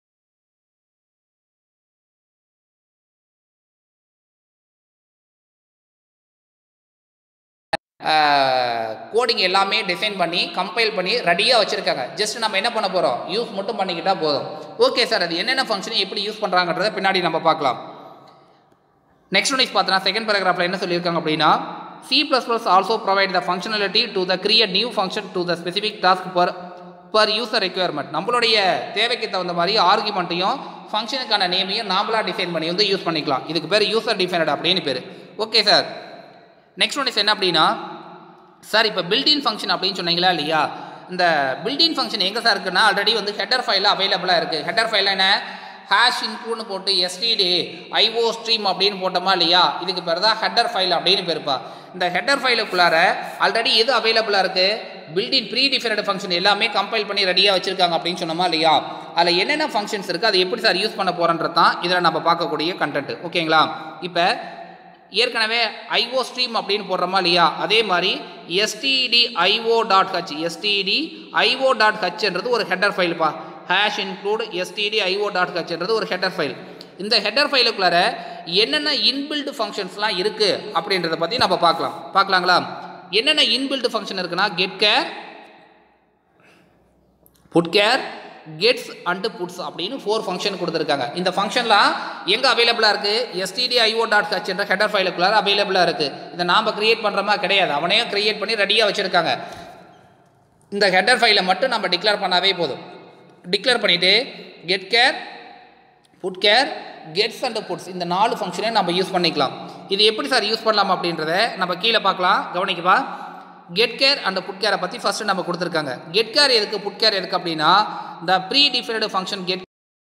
coding எல்லாமே design பண்ணி compile பண்ணி ரெடியாக வச்சுருக்காங்க just நம்ம என்ன பண்ண போகிறோம் use மட்டும் பண்ணிக்கிட்டால் போதும் ஓகே சார் அது என்னென்ன ஃபங்க்ஷன் எப்படி யூஸ் பண்ணுறாங்கன்றத பின்னாடி நம்ம பார்க்கலாம் நெக்ஸ்ட் ஒன் இஸ் பார்த்தோன்னா செகண்ட் பேராகிராஃபில் என்ன சொல்லியிருக்காங்க அப்படின்னா C plus plus also provide the functionality to the create new function to the specific task per per user requirement நம்மளுடைய தேவைக்கு தகுந்த மாதிரி ஆர்குமெண்ட்டையும் ஃபங்க்ஷனுக்கான நேமையும் நாமளாக டிசைன் பண்ணி வந்து யூஸ் பண்ணிக்கலாம் இதுக்கு பேர் யூசர் டிஃபைனட் அப்படின்னு பேர் okay sir next one is என்ன அப்படின்னா சார் இப்போ பில்டின் ஃபங்க்ஷன் அப்படின்னு சொன்னீங்களா இல்லையா இந்த பில்டின் ஃபங்க்ஷன் எங்கே சார் இருக்குன்னா ஆல்ரெடி வந்து ஹெட்டர் ஃபைலில் அவைலபிளாக இருக்குது ஹெட்டர் ஃபைலில் என்ன ஹேஷ் இன்க்ளூட்னு போட்டு எஸ்டிடி ஐஓ ஸ்ட்ரீம் அப்படின்னு போட்டோமா இல்லையா இதுக்கு பேர் தான் ஹெட்டர் ஃபைல் அப்படின்னு பேருப்பா இந்த ஹெட்டர் ஃபைலுக்குள்ளார ஆல்ரெடி எது அவைலபிளாக இருக்குது பில்டின் ப்ரீ டிஃபைனட் ஃபங்க்ஷன் எல்லாமே கம்பைல் பண்ணி ரெடியாக வச்சுருக்காங்க அப்படின்னு சொன்னோமா இல்லையா அதில் என்னென்ன ஃபங்க்ஷன்ஸ் இருக்குது அதை எப்படி சார் யூஸ் பண்ண போகிறன்றது தான் இதில் நம்ம பார்க்கக்கூடிய கண்டென்ட் ஓகேங்களா இப்போ ஏற்கனவே ஐஓ ஸ்ட்ரீம் அப்படின்னு போடுறோமா இல்லையா அதே மாதிரி STD IO dot H STD IO dot ஹச்ன்றது ஒரு ஹெட்டர் ஃபைல்ப்பா hash include STD IO dot ஹச்ன்றது ஒரு ஹெட்டர் ஃபைல் இந்த ஹெட்டர் ஃபைலுக்குள்ளார என்னென்ன இன்பில்டு ஃபங்க்ஷன்ஸ்லாம் இருக்குது அப்படின்றத பற்றி நம்ம பார்க்கலாம் பார்க்கலாங்களா என்னென்ன இன்பில்டு ஃபங்க்ஷன் இருக்குன்னா get char put char gets and puts அப்படின்னு ஃபோர் ஃபங்க்ஷன் கொடுத்துருக்காங்க இந்த ஃபங்க்ஷன்லாம் எங்கே அவைலபிளாக இருக்குது எஸ்டிடி ஐஓ டாட் ஹச் என்ற ஹெடர் ஃபைலுக்குள்ளார அவைலபிளாக இருக்குது இதை நாம் கிரியேட் பண்ணுறோமா கிடையாது அவனே கிரியேட் பண்ணி ரெடியாக வச்சுருக்காங்க இந்த ஹெடர் ஃபைலை மட்டும் நம்ம டிக்ளேர் பண்ணாவே போதும் டிக்ளேர் பண்ணிவிட்டு get char put char gets and puts இந்த நாலு ஃபங்க்ஷனையும் நம்ம யூஸ் பண்ணிக்கலாம் இது எப்படி சார் யூஸ் பண்ணலாம் அப்படின்றத நம்ம கீழே பார்க்கலாம் கவனிக்கப்பா கெட் கேர் அண்ட் புட் கேரை பற்றி ஃபஸ்ட்டு நம்ம கொடுத்துருக்காங்க கெட் கேர் எதுக்கு புட் கேர் எதுக்கு அப்படின்னா the pre defined function get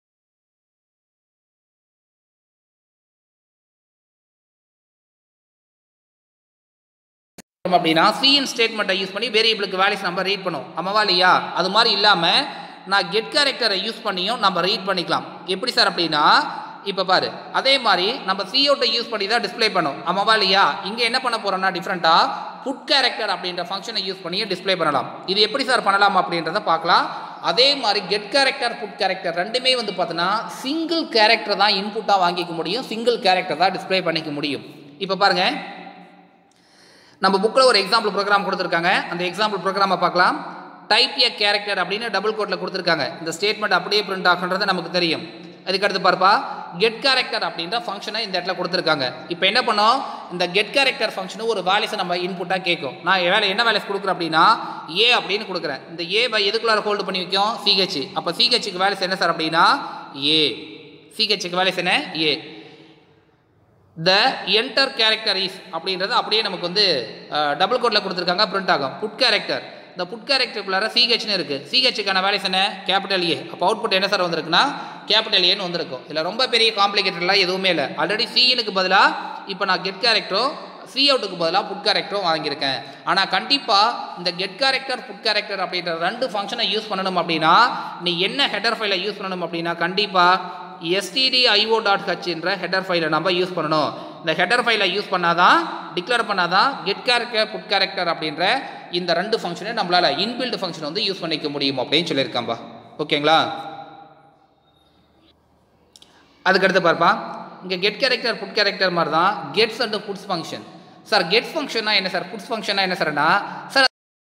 அப்படின்னா சிஎன் ஸ்டேட்மெண்ட்டை யூஸ் பண்ணி வேரியபிளுக்கு வேல்யூஸ் நம்ம ரீட் பண்ணும் ஆமாவா இல்லையா அது மாதிரி இல்லாமல் நான் கெட் கேரக்டரை யூஸ் பண்ணியும் நம்ம ரீட் பண்ணிக்கலாம் எப்படி சார் அப்படின்னா இப்போ பாரு அதே மாதிரி நம்ம சிஓட்டை யூஸ் பண்ணி தான் டிஸ்ப்ளே பண்ணும் ஆமாவா இல்லையா இங்கே என்ன பண்ண போகிறோம்னா டிஃப்ரெண்ட்டாக புட் கேரக்டர் அப்படின்ற ஃபங்க்ஷனை யூஸ் பண்ணியே டிஸ்ப்ளே பண்ணலாம் இது எப்படி சார் பண்ணலாம் அப்படின்றத பார்க்கலாம் அதே மாதிரி கெட் கேரக்டர் புட் கேரக்டர் ரெண்டுமே வந்து பார்த்தோன்னா சிங்கிள் கேரக்டர் தான் இன்புட்டாக வாங்கிக்க முடியும் சிங்கிள் கேரக்டர் தான் டிஸ்ப்ளே பண்ணிக்க முடியும் இப்போ பாருங்கள் நம்ம புக்கில் ஒரு எக்ஸாம்பிள் ப்ரோக்ராம் கொடுத்துருக்காங்க அந்த எக்ஸாம்பிள் ப்ரோக்ராமை பார்க்கலாம் டைப் ஏ கேரக்டர் அப்படின்னு டபுள் கோட்டில் கொடுத்துருக்காங்க இந்த ஸ்டேட்மெண்ட் அப்படியே பிரிண்ட் ஆகுன்றது நமக்கு தெரியும் அதுக்கடுத்து பார்ப்பா கெட் கேரக்டர் அப்படின்ற ஃபங்க்ஷனை இந்த இடத்துல கொடுத்துருக்காங்க இப்போ என்ன பண்ணோம் இந்த கெட் கேரக்டர் ஃபங்க்ஷனு ஒரு வேல்யூஸை நம்ம இன்புட்டாக கேட்கும் நான் வேலை என்ன வேல்யூஸ் கொடுக்குறேன் அப்படின்னா ஏ அப்படின்னு கொடுக்குறேன் இந்த ஏ பை எதுக்குள்ளார ஹோல்டு பண்ணி வைக்கும் சிஹெச் அப்போ சிஹெச்சுக்கு வேல்யூஸ் என்ன சார் அப்படின்னா ஏ சிஹெச்சுக்கு வேல்யூஸ் என்ன a the enter character is அப்படின்றது அப்படியே நமக்கு வந்து டபுள் கோட்டில் கொடுத்துருக்காங்க பிரிண்ட் ஆகும் புட் கேரக்டர் இந்த புட் கேரக்டருக்குள்ளார சிஹெச்னு இருக்குது சிஹெச்சுக்கான வேலைஸ் என்ன கேபிட்டல் ஏ அப்போ அவுட்புட் என்ன சார் வந்திருக்குன்னா கேபிட்டல் ஏன்னு வந்திருக்கும் இதில் ரொம்ப பெரிய காம்ப்ளிகேட்டட்லாம் எதுவுமே இல்லை ஆல்ரெடி சிஎனுக்கு பதிலாக இப்போ நான் கெட் கேரக்டரும் சி அவுட்டுக்கு பதிலாக புட் கேரக்டரும் வாங்கியிருக்கேன் ஆனால் கண்டிப்பாக இந்த கெட் கேரக்டர் புட் கேரக்டர் அப்படின்ற ரெண்டு ஃபங்க்ஷனை யூஸ் பண்ணணும் அப்படின்னா நீ என்ன ஹெடர் ஃபைலை யூஸ் பண்ணணும் அப்படின்னா கண்டிப்பாக எஸ்டிடி ஐஓ டாட் ஹச்ன்ற ஹெடர் ஃபைலை நம்ம யூஸ் பண்ணணும் இந்த ஹெடர் ஃபைலை யூஸ் பண்ணாதான் டிக்ளேர் பண்ணாதான் கெட் கேரக்டர் புட் கேரக்டர் அப்படின்ற இந்த ரெண்டு ஃபங்க்ஷனை நம்மளால் இன்பில்ட் ஃபங்க்ஷன் வந்து யூஸ் பண்ணிக்க முடியும் அப்படின்னு சொல்லியிருக்காம்பா ஓகேங்களா அதுக்கடுத்து பார்ப்பா இங்கே கெட் கேரக்டர் புட் கேரக்டர் மாதிரி தான் gets and puts function sir gets ஃபங்க்ஷனா என்ன சார் புட்ஸ் ஃபங்க்ஷனா என்ன சார்னா சார்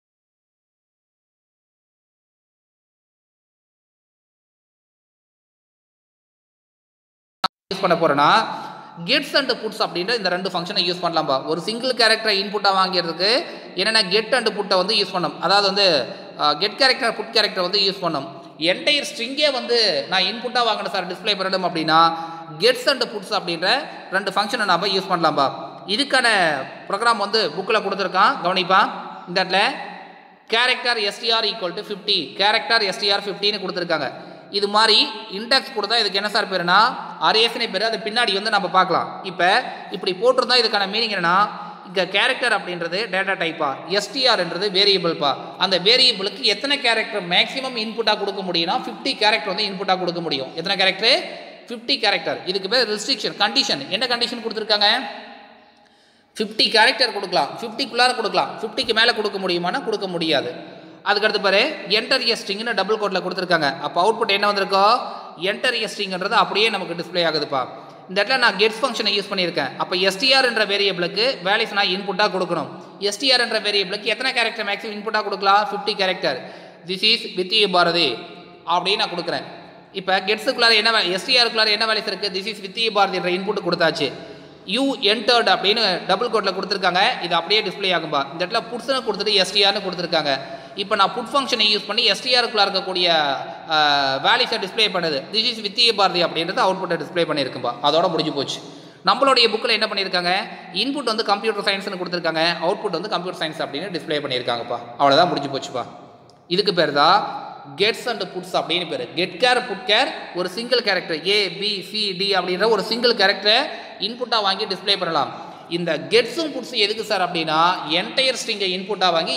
யூஸ் பண்ண போகிறேன்னா கெட்ஸ் அண்ட் புட்ஸ் அப்படின்ற இந்த ரெண்டு ஃபங்க்ஷனை யூஸ் பண்ணலாம்பா ஒரு சிங்கிள் கேரக்டரை இன்புட்டாக வாங்கிறதுக்கு என்னென்ன கெட் அண்ட் புட்டை வந்து யூஸ் பண்ணணும் அதாவது வந்து கெட் கேரக்டர் புட் கேரக்டர் வந்து யூஸ் பண்ணணும் என்டையர் ஸ்ட்ரிங்கே வந்து நான் இன்புட்டாக வாங்கினேன் சார் டிஸ்பிளே பண்ணணும் அப்படின்னா கெட்ஸ் அண்ட் புட்ஸ் அப்படின்ற ரெண்டு ஃபங்க்ஷனை நாம் யூஸ் பண்ணலாம்பா இதுக்கான ப்ரோக்ராம் வந்து புக்கில் கொடுத்துருக்கான் கவனிப்பா இந்த இடத்துல character STR equal to fifty character STR ஃபிஃப்டின்னு கொடுத்துருக்காங்க இது மாதிரி இண்டெக்ஸ் கொடுத்தா இதுக்கு என்ன சார் பேருனா அரேஸ்னே பேர் அது பின்னாடி வந்து நம்ம பார்க்கலாம் இப்போ இப்படி போட்டிருந்தா இதுக்கான மீனிங் என்னன்னா இங்கே கேரக்டர் அப்படின்றது டேட்டா டைப்பா எஸ்டிஆர்ன்றது வேரியபிள்ப்பா அந்த வேரியபிளுக்கு எத்தனை கேரக்டர் மேக்ஸிமம் இன்புட்டாக கொடுக்க முடியும்னா ஃபிஃப்டி கேரக்டர் வந்து இன்புட்டாக கொடுக்க முடியும் எத்தனை கேரக்டர் ஃபிஃப்டி கேரக்டர் இதுக்கு பேர் ரெஸ்ட்ரிக்ஷன் கண்டிஷன் என்ன கண்டிஷன் கொடுத்துருக்காங்க ஃபிஃப்டி கேரக்டர் கொடுக்கலாம் ஃபிஃப்டிக்குள்ளார கொடுக்கலாம் ஃபிஃப்டிக்கு மேலே கொடுக்க முடியுமானா கொடுக்க முடியாது அதுக்கடுத்து பாரு என்டர் எ ஸ்ட்ரிங்னு டபுள் கோட்டில் கொடுத்துருக்காங்க அப்போ அவுட்புட் என்ன வந்திருக்கோ என்டர் எ ஸ்ட்ரிங்ன்றது அப்படியே நமக்கு டிஸ்ப்ளே ஆகுதுப்பா இந்த இடத்துல நான் கெட்ஸ் ஃபங்க்ஷனை யூஸ் பண்ணியிருக்கேன் அப்போ எஸ்டிஆர் என்ற வேரியபிளுக்கு வேல்யூஸ் நான் இன்புட்டாக கொடுக்கணும் எஸ்டிஆர் என்ற வேரியபிளுக்கு எத்தனை கேரக்டர் மேக்ஸிமம் இன்புட்டாக கொடுக்கலாம் fifty character this is with Bharathi அப்படின்னு நான் கொடுக்குறேன் இப்போ கெட்ஸுக்குள்ளார என்ன எஸ்டிஆருக்குள்ளார என்ன வேல்யூஸ் இருக்குது திஸ் இஸ் வித் பாரதி என்ற இன்புட் கொடுத்தாச்சு யூ என்டர்ட் அப்படின்னு டபுள் கோட்டில் கொடுத்துருக்காங்க இது அப்படியே டிஸ்ப்ளே ஆகும்பா இந்த இடத்துல புட்ஸ்னு கொடுத்துட்டு எஸ்டிஆர்னு கொடுத்துருக்காங்க இப்போ நான் புட் ஃபங்க்ஷனை யூஸ் பண்ணி எஸ்டிஆருக்குள்ள இருக்கக்கூடிய வேல்யூஸை டிஸ்ப்ளே பண்ணுது திஸ் இஸ் வித்திய பாரதி அப்படின்றது அவுட்புட்டை டிஸ்ப்ளே பண்ணியிருக்கும்பா அதோட முடிஞ்சு போச்சு நம்மளுடைய புக்கில் என்ன பண்ணியிருக்காங்க இன்புட் வந்து கம்ப்யூட்டர் சயின்ஸ்னு கொடுத்துருக்காங்க அவுட்புட் வந்து கம்ப்யூட்டர் சயின்ஸ் அப்படின்னு டிஸ்ப்ளே பண்ணியிருக்காங்கப்பா அவ்வளோதான் முடிஞ்சு போச்சுப்பா இதுக்கு பேர் தான் கெட்ஸ் அண்ட் புட்ஸ் அப்படின்னு பேர் கெட் கேர் புட் கேர் ஒரு single character A B C D அப்படின்ற ஒரு சிங்கிள் கேரக்டரை இன்புட்டாக வாங்கி டிஸ்ப்ளே பண்ணலாம் இந்த கெட்ஸும் புட்ஸும் எதுக்கு சார் அப்படின்னா என்டையர் ஸ்ட்ரிங்கை இன்புட்டாக வாங்கி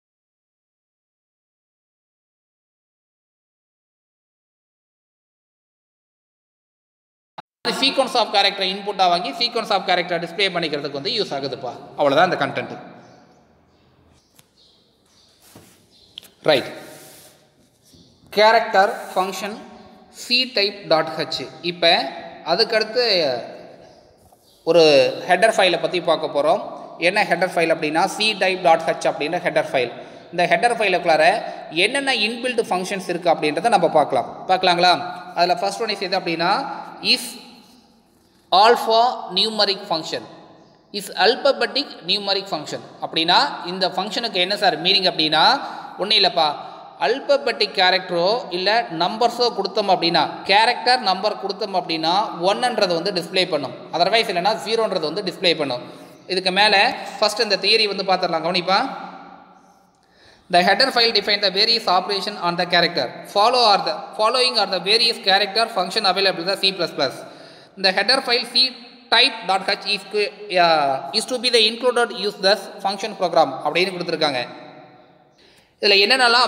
சீக்வன்ஸ் ஆஃப் கேரக்டரை இன்புட்டாக வாங்கி சீக்வன்ஸ் ஆஃப் கேரக்டரை டிஸ்ப்ளே பண்ணிக்கிறதுக்கு வந்து யூஸ் ஆகுதுப்பா அவ்வளோதான் இந்த content right character function C type dot H இப்போ அதுக்கடுத்து ஒரு ஹெடர் ஃபைலை பற்றி பார்க்க போகிறோம் என்ன ஹெடர் ஃபைல் அப்படின்னா சி டைப் டாட் ஹச் அப்படின்ற ஹெடர் ஃபைல் இந்த ஹெடர் ஃபைலுக்குள்ளார என்னென்ன இன்பில்ட் ஃபங்க்ஷன்ஸ் இருக்குது அப்படின்றத நம்ம பார்க்கலாம் பார்க்கலாங்களா அதில் ஃபர்ஸ்ட் ஒன் இஸ் எது அப்படின்னா is alpha numeric function is alphabetic numeric function அப்படின்னா இந்த ஃபங்க்ஷனுக்கு என்ன சார் மீனிங் அப்படின்னா ஒன்றும் இல்லைப்பா அல்பபெட்டிக் கேரக்டரோ இல்லை நம்பர்ஸோ கொடுத்தோம் அப்படின்னா கேரக்டர் நம்பர் கொடுத்தோம் அப்படின்னா ஒன்னுன்றது வந்து டிஸ்ப்ளே பண்ணும் அதர்வைஸ் இல்லைன்னா ஜீரோன்றது வந்து டிஸ்ப்ளே பண்ணும் இதுக்கு மேலே ஃபஸ்ட் இந்த தியரி வந்து பார்த்துடலாம் கவனிப்பா The header file define the various operation on the character. Follow are the following are the various character function available in the C++. The header file C type.h is, uh, is to be the included use this function program அப்படின்னு கொடுத்துருக்காங்க இதில் என்னென்னலாம்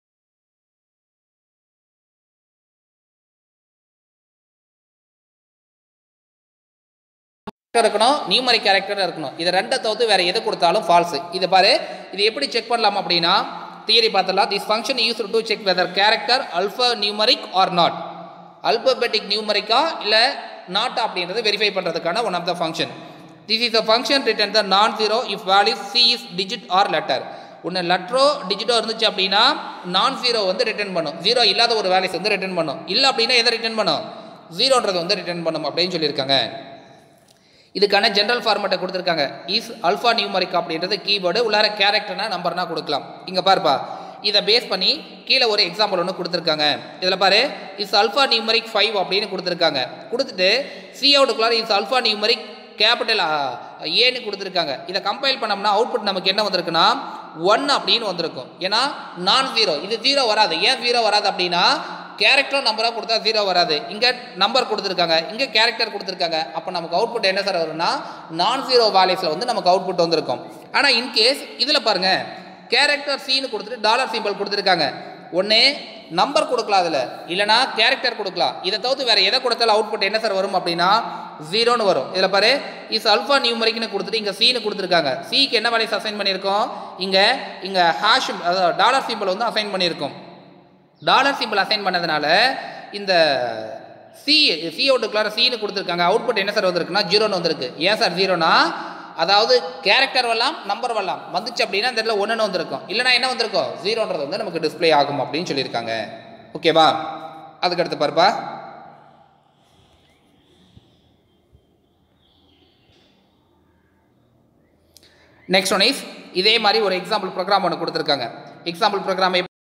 இருக்கணும் numeric character இருக்கணும் இதை ரெண்டை தவிர்த்து வேற எது கொடுத்தாலும் ஃபால்ஸ் இது பாரு இது எப்படி செக் பண்ணலாம் அப்படின்னா தியரி பார்த்தலாம் this function use to check whether character alpha numeric or not alphabetic நியூமரிக்கா இல்லை நாட் அப்படின்றது வெரிஃபை பண்ணுறதுக்கான one of the function this is a function return the non zero if value C is digit or letter ஒன்று லெட்டரோ டிஜிட்டோ இருந்துச்சு அப்படின்னா நான் zero வந்து ரிட்டர்ன் பண்ணும் ஜீரோ இல்லாத ஒரு வேல்யூஸ் வந்து ரிட்டர்ன் பண்ணும் இல்லை அப்படின்னா எதை ரிட்டர்ன் பண்ணும் ஜீரோன்றது வந்து ரிட்டர்ன் பண்ணும் அப்படின்னு சொல்லியிருக்காங்க இதுக்கான ஜென்ரல் ஃபார்மேட்டை கொடுத்துருக்காங்க இஸ் அல்ஃபா நியூமரிக் அப்படின்றது கீபோர்டு உள்ளார கேரக்டர்னா நம்பர்னா கொடுக்கலாம் இங்கே பாருப்பா இதை பேஸ் பண்ணி கீழே ஒரு எக்ஸாம்பிள் ஒன்று கொடுத்துருக்காங்க இதில் பாரு இஸ் அல்ஃபா நியூமரிக் ஃபைவ் அப்படின்னு கொடுத்துருக்காங்க கொடுத்துட்டு சி அவுட்டுக்குள்ளார இஸ் அல்ஃபா நியூமரிக் கேபிட்டல் ஏன்னு கொடுத்துருக்காங்க இதை கம்பைல் பண்ணோம்னா அவுட்புட் நமக்கு என்ன வந்திருக்குன்னா ஒன் அப்படின்னு வந்திருக்கும் ஏன்னா நான் ஜீரோ இது ஜீரோ வராது ஏன் ஜீரோ வராது அப்படின்னா கேரக்டர் நம்பராக கொடுத்தா ஜீரோ வராது இங்கே நம்பர் கொடுத்துருக்காங்க இங்கே கேரக்டர் கொடுத்துருக்காங்க அப்போ நமக்கு அவுட்புட் என்ன சார் வரும்னா நான் ஜீரோ வேல்யூஸில் வந்து நமக்கு அவுட்புட் வந்திருக்கும் ஆனால் இன்கேஸ் இதில் பாருங்கள் கேரக்டர் சீனு கொடுத்துட்டு டாலர் சிம்பிள் கொடுத்துருக்காங்க ஒன்று நம்பர் கொடுக்கலாம் அதில் இல்லைனா கேரக்டர் கொடுக்கலாம் இதை தவிர்த்து வேறு எதை கொடுத்தாலும் அவுட்புட் என்ன சார் வரும் அப்படின்னா ஜீரோன்னு வரும் இதில் பாரு இஸ் அல்ஃபா நியூமரிக்னு கொடுத்துட்டு இங்கே சீனு கொடுத்துருக்காங்க சிக்கு என்ன வேலையை அசைன் பண்ணியிருக்கோம் இங்கே இங்கே ஹேஷ் அதாவது டாலர் சிம்பிள் வந்து அசைன் பண்ணியிருக்கோம் டாலர் சிம்பிள் அசைன் பண்ணதுனால இந்த சி சி அவுட்டுக்குள்ளார சீனு கொடுத்துருக்காங்க அவுட்புட் என்ன சார் வந்திருக்குன்னா ஜீரோன்னு வந்திருக்கு ஏன் சார் ஜீரோனா அதாவது கேரக்டர் வரலாம் நம்பர் வரலாம் வந்துச்சு அப்படின்னா இந்த இடத்துல ஒன்றுன்னு வந்திருக்கும் இல்லைனா என்ன வந்திருக்கும் ஜீரோன்றது வந்து நமக்கு டிஸ்ப்ளே ஆகும் அப்படின்னு சொல்லியிருக்காங்க ஓகேவா அதுக்கடுத்து பாருப்பா நெக்ஸ்ட் ஒன் இஸ் இதே மாதிரி ஒரு எக்ஸாம்பிள் ப்ரோக்ராம் ஒன்று கொடுத்துருக்காங்க எக்ஸாம்பிள் ப்ரோக்ராம்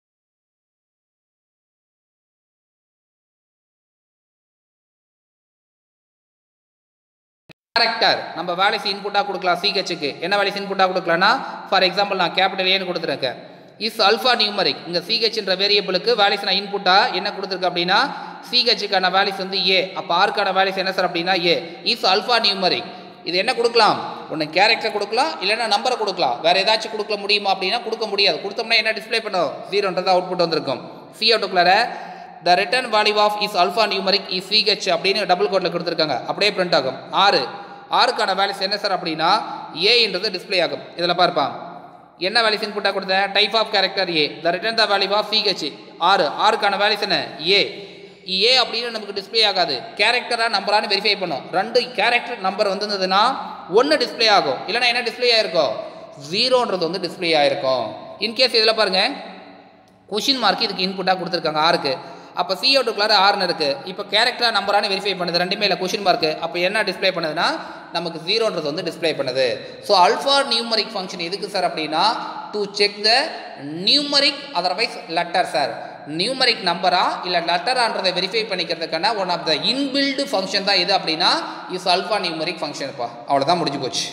கேரக்டர் நம்ம வேலைஸ் இன்புட்டாக கொடுக்கலாம் சிஹெச்சுக்கு என்ன வேலைஸ் இன்புட்டாக கொடுக்கலாம்னா ஃபார் எக்ஸாம்பிள் நான் கேபிட்டல் ஏன்னு கொடுத்துருக்கேன் இஸ் அல்ஃபா நியூமரிக் இங்கே சிஹெச்ன்ற வேரியபிளுக்கு வேல்யூஸ் நான் இன்புட்டாக என்ன கொடுத்துருக்கேன் அப்படின்னா சிஹெச்சுக்கான வேல்யூஸ் வந்து ஏ அப்போ ஆருக்கான வேல்யூஸ் என்ன சார் அப்படின்னா ஏ இஸ் அல்ஃபா நியூமரிக் இது என்ன கொடுக்கலாம் ஒன்று கேரக்டர் கொடுக்கலாம் இல்லைன்னா நம்பரை கொடுக்கலாம் வேறு ஏதாச்சும் கொடுக்க முடியுமா அப்படின்னா கொடுக்க முடியாது கொடுத்தோம்னா என்ன டிஸ்ப்ளே பண்ணும் ஜீரோன்றது அவுட்புட் வந்திருக்கும் சி அவுட்டுக்குள்ளார the return value of is alpha numeric is CH அப்படின்னு டபுள் கோட்டில் கொடுத்துருக்காங்க அப்படியே பிரிண்ட் ஆகும் ஆறு ஆறுக்கான வேல்யூஸ் என்ன சார் அப்படின்னா ஏன்றது டிஸ்ப்ளே ஆகும் இதில் பார்ப்பான் என்ன வேல்யூஸ் இன்புட்டாக கொடுத்தேன் type of character a the return the value of CH ஆறு ஆறுக்கான வேல்யூஸ் என்ன ஏ ஏ அப்படின்னு நமக்கு டிஸ்ப்ளே ஆகாது கேரக்டராக நம்பரானு வெரிஃபை பண்ணும் ரெண்டு கேரக்டர் நம்பர் வந்திருந்ததுன்னா ஒன்று டிஸ்ப்ளே ஆகும் இல்லைனா என்ன டிஸ்ப்ளே ஆயிருக்கும் ஜீரோன்றது வந்து டிஸ்ப்ளே ஆயிருக்கும் இன்கேஸ் இதில் பாருங்கள் கொஷின் மார்க் இதுக்கு இன்புட்டாக கொடுத்துருக்காங்க ஆறுக்கு அப்போ சி அவுட்டுக்குள்ளார ஆறுன்னு இருக்குது இப்போ கேரக்டராக நம்பரானு வெரிஃபை பண்ணுது ரெண்டுமே இல்லை கொஷின் மார்க்கு அப்போ என்ன டிஸ்ப்ளே பண்ணுதுன்னா நமக்கு ஜீரோன்றது வந்து டிஸ்ப்ளே பண்ணுது ஸோ அல்ஃபா நியூமரிக் ஃபங்க்ஷன் எதுக்கு சார் அப்படின்னா to check the numeric otherwise letter sir numeric நம்பரா இல்லை லெட்டரான்றதை வெரிஃபை பண்ணிக்கிறதுக்கான one of the inbuilt function தான் எது அப்படின்னா இஸ் அல்ஃபா நியூமரிக் ஃபங்க்ஷன்ப்பா அவ்வளோதான் முடிஞ்சு போச்சு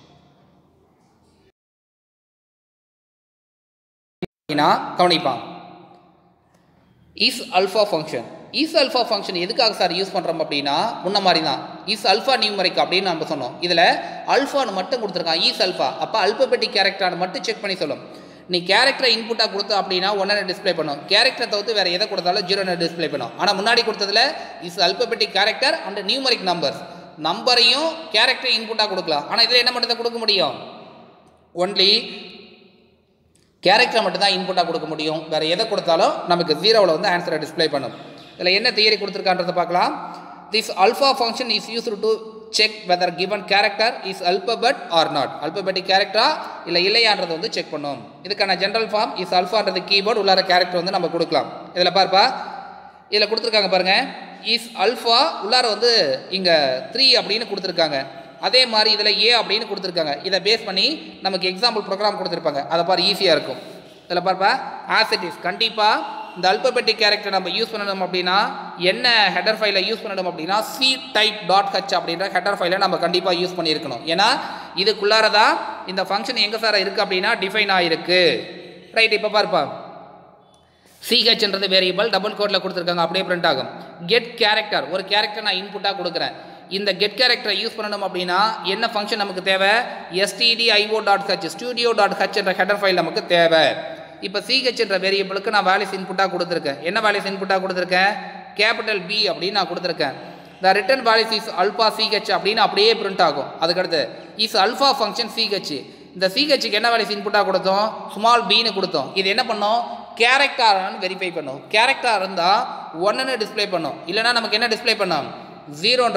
கவனிப்பான் is alpha function is alpha function எதுக்காக சார் யூஸ் பண்ணுறோம் அப்படின்னா முன்ன மாதிரி தான் இஸ் அல்ஃபா நியூமரிக் அப்படின்னு நம்ம சொன்னோம் இதில் அல்ஃபான்னு மட்டும் கொடுத்துருக்கான் இஸ் அல்ஃபா அப்போ அல்பபெட்டிக் கேரக்டரானு மட்டும் செக் பண்ணி சொல்லும் நீ கேரக்டரை இன்புட்டாக கொடுத்த அப்படின்னா ஒன்று டிஸ்ப்ளே பண்ணும் கேரக்டரை தவிர்த்து வேறு எதை கொடுத்தாலும் ஜீரோ டிஸ்ப்ளே பண்ணும் ஆனால் முன்னாடி கொடுத்ததுல is alphabetic character and numeric numbers நம்பரையும் கேரக்டரை இன்புட்டாக கொடுக்கலாம் ஆனால் இதில் என்ன மட்டும் கொடுக்க முடியும் ஒன்லி கேரக்டரை மட்டும் தான் இன்புட்டாக கொடுக்க முடியும் வேறு எதை கொடுத்தாலும் நமக்கு ஜீரோவில் வந்து ஆன்சரை டிஸ்ப்ளே பண்ணும் இதில் என்ன தியரி கொடுத்துருக்கான்றதை பார்க்கலாம் this alpha function is used to check whether given character is alphabet or not alphabetic கேரக்டரா இல்லை இல்லையான்றதை வந்து செக் பண்ணும் இதுக்கான ஜென்ரல் ஃபார்ம் இஸ் அல்ஃபான்றது கீபோர்டு உள்ளார கேரக்டர் வந்து நம்ம கொடுக்கலாம் இதில் பார்ப்பா இதில் கொடுத்துருக்காங்க பாருங்கள் இஸ் அல்ஃபா உள்ளார வந்து இங்கே த்ரீ அப்படின்னு கொடுத்துருக்காங்க அதே மாதிரி இதில் ஏ அப்படின்னு கொடுத்துருக்காங்க இதை பேஸ் பண்ணி நமக்கு எக்ஸாம்பிள் ப்ரோக்ராம் கொடுத்துருப்பாங்க அதை பாரு ஈஸியாக இருக்கும் இதில் பார்ப்பா ஆஸ் இட் இஸ் கண்டிப்பாக இந்த அல்பபெட்டிக் கேரக்டர் நம்ம யூஸ் பண்ணணும் அப்படின்னா என்ன ஹெடர் ஃபைலை யூஸ் பண்ணணும் அப்படின்னா சி டைப் டாட் ஹச் அப்படின்ற ஹெடர் ஃபைலை நம்ம கண்டிப்பாக யூஸ் பண்ணியிருக்கணும் ஏன்னா இதுக்குள்ளார தான் இந்த ஃபங்க்ஷன் எங்கே சார் இருக்குது அப்படின்னா டிஃபைன் ஆகிருக்கு ரைட் இப்போ பார்ப்பா சிஹெச்ன்றது வேரியபிள் டபுள் கோட்டில் கொடுத்துருக்காங்க அப்படியே பிரிண்ட் ஆகும் கெட் கேரக்டர் ஒரு கேரக்டர் நான் இன்புட்டாக கொடுக்குறேன் இந்த கெட் கேரக்டரை யூஸ் பண்ணணும் அப்படின்னா என்ன ஃபங்க்ஷன் நமக்கு தேவை STD IO dot H studio dot H என்ற ஹெடர் ஃபைல் நமக்கு தேவை இப்போ சிஹெச் என்ற வேரியபிளுக்கு நான் வேல்யூஸ் இன்புட்டாக கொடுத்துருக்கேன் என்ன வேல்யூஸ் இன்புட்டாக கொடுத்துருக்கேன் கேபிட்டல் பி அப்படின்னு நான் கொடுத்துருக்கேன் the return values is alpha CH அப்படின்னு அப்படியே பிரிண்ட் ஆகும் அதுக்கடுத்து இஸ் அல்ஃபா ஃபங்க்ஷன் சிஹெச் இந்த சிஹெச்சுக்கு என்ன வேல்யூஸ் இன்புட்டாக கொடுத்தோம் ஸ்மால் பின்னு கொடுத்தோம் இது என்ன பண்ணோம் கேரக்டரானு வெரிஃபை பண்ணும் கேரக்டர் இருந்தால் ஒன்றுன்னு டிஸ்ப்ளே பண்ணும் இல்லைனா நமக்கு என்ன டிஸ்ப்ளே பண்ணோம் ஜீரோன்ற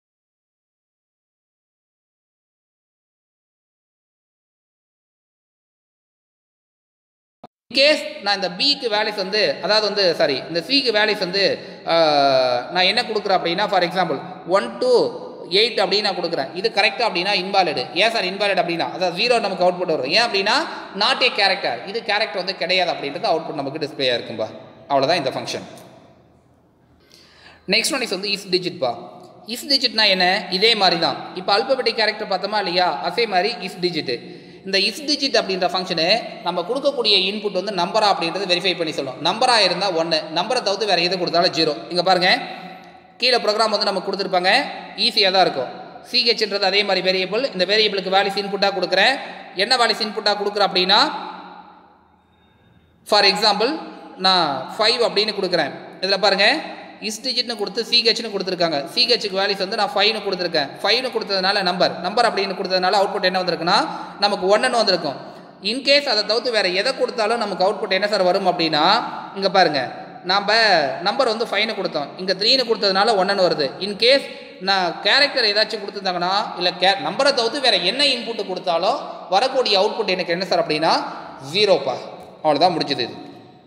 கேஸ் நான் இந்த பிக்கு வேல்யூஸ் வந்து அதாவது வந்து சாரி இந்த சிக்கு வேல்யூஸ் வந்து ஆஹ், நான் என்ன கொடுக்குறேன் அப்படின்னா for example one to eight அப்படின்னு நான் கொடுக்குறேன் இது கரெக்டாக அப்படின்னா இன்வாலிடு ஏன் சார் இன்வாலிட் அப்படின்னா அதாவது ஜீரோ நமக்கு அவுட்புட் வரும் ஏன் அப்படின்னா நாட் ஏ கேரக்டர் இது கேரக்டர் வந்து கிடையாது அப்படின்றது அவுட்புட் நமக்கு டிஸ்பிளே இருக்கும்பா அவ்வளோதான் இந்த ஃபங்க்ஷன் நெக்ஸ்ட் ஒன் இஸ் வந்து இஸ் டிஜிட்பா இஸ் டிஜிட்னா என்ன இதே மாதிரி தான் இப்போ அல்பபெட்டிக் கேரக்டர் பார்த்தோமா இல்லையா அதே மாதிரி இஸ் டிஜிட்டு இந்த இஸ் டிஜிட் அப்படின்ற ஃபங்க்ஷனு நம்ம கொடுக்கக்கூடிய இன்புட் வந்து நம்பரா அப்படின்றது வெரிஃபை பண்ணி சொல்லணும் நம்பராக இருந்தால் ஒன்று நம்பரை தவிர்த்து வேறு எது கொடுத்தாலும் ஜீரோ இங்கே பாருங்கள் கீழே ப்ரோக்ராம் வந்து நம்ம கொடுத்துருப்பாங்க ஈஸியாக தான் இருக்கும் சிஹெச்ன்றது அதே மாதிரி வேரியபிள் இந்த வேரியபிளுக்கு வேல்யூஸ் இன்புட்டாக கொடுக்குறேன் என்ன வேல்யூஸ் இன்புட்டாக கொடுக்குறேன் அப்படின்னா ஃபார் எக்ஸாம்பிள் நான் ஃபைவ் அப்படின்னு கொடுக்குறேன் இதில் பாருங்கள் இஸ்டிஜிட்னு கொடுத்து சிஹெச்னு கொடுத்துருக்காங்க சிஹெச்சுக்கு வேல்யூஸ் வந்து நான் ஃபைவ்னு கொடுத்துருக்கேன் ஃபைவ்னு கொடுத்ததுனால நம்பர் நம்பர் அப்படின்னு கொடுத்ததுனால அவுட்புட் என்ன வந்திருக்குன்னா நமக்கு ஒன்றுன்னு வந்திருக்கும் இன்கேஸ் அதை தவிர்த்து வேறு எதை கொடுத்தாலும் நமக்கு அவுட்புட் என்ன சார் வரும் அப்படின்னா இங்கே பாருங்கள் நம்ம நம்பர் வந்து ஃபைனு கொடுத்தோம் இங்கே த்ரீனு கொடுத்ததுனால ஒன்றுன்னு வருது இன்கேஸ் நான் கேரக்டர் ஏதாச்சும் கொடுத்துருந்தாங்கன்னா இல்லை கே நம்பரை தவிர்த்து வேறு என்ன இன்புட்டு கொடுத்தாலும் வரக்கூடிய அவுட்புட் எனக்கு என்ன சார் அப்படின்னா ஜீரோப்பா அவ்வளோதான் முடிஞ்சது இது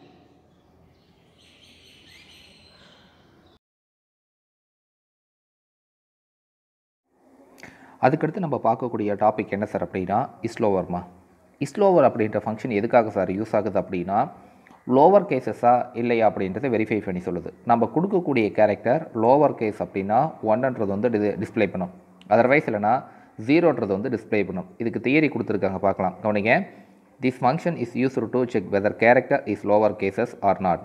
அதுக்கடுத்து நம்ம பார்க்கக்கூடிய டாபிக் என்ன சார் அப்படின்னா இஸ்லோவர்மா இஸ்லோவர் அப்படின்ற ஃபங்க்ஷன் எதுக்காக சார் யூஸ் ஆகுது அப்படின்னா லோவர் கேசஸா இல்லையா அப்படின்றத வெரிஃபை பண்ணி சொல்லுது நம்ம கொடுக்கக்கூடிய கேரக்டர் லோவர் கேஸ் அப்படின்னா ஒன்ன்றது வந்து டிஸ்ப்ளே பண்ணும் அதர்வைஸ் இல்லைனா ஜீரோன்றது வந்து டிஸ்ப்ளே பண்ணும் இதுக்கு தியரி கொடுத்துருக்காங்க பார்க்கலாம் கவனிங்க this function is used to check whether character is lower cases or not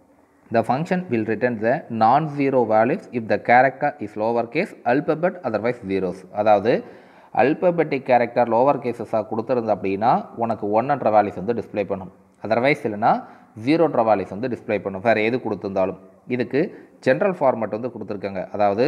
The function will return the non-zero values if the character is lowercase, alphabet otherwise zeros. அதாவது alphabetic character lower கேசஸாக கொடுத்துருந்த அப்படின்னா உனக்கு ஒன்றுன்ற values வந்து display பண்ணும் otherwise இல்லைனா ஜீரோன்ற வேல்யூஸ் வந்து டிஸ்ப்ளே பண்ணும் வேறு எது கொடுத்துருந்தாலும் இதுக்கு ஜென்ரல் ஃபார்மேட் வந்து கொடுத்துருக்காங்க அதாவது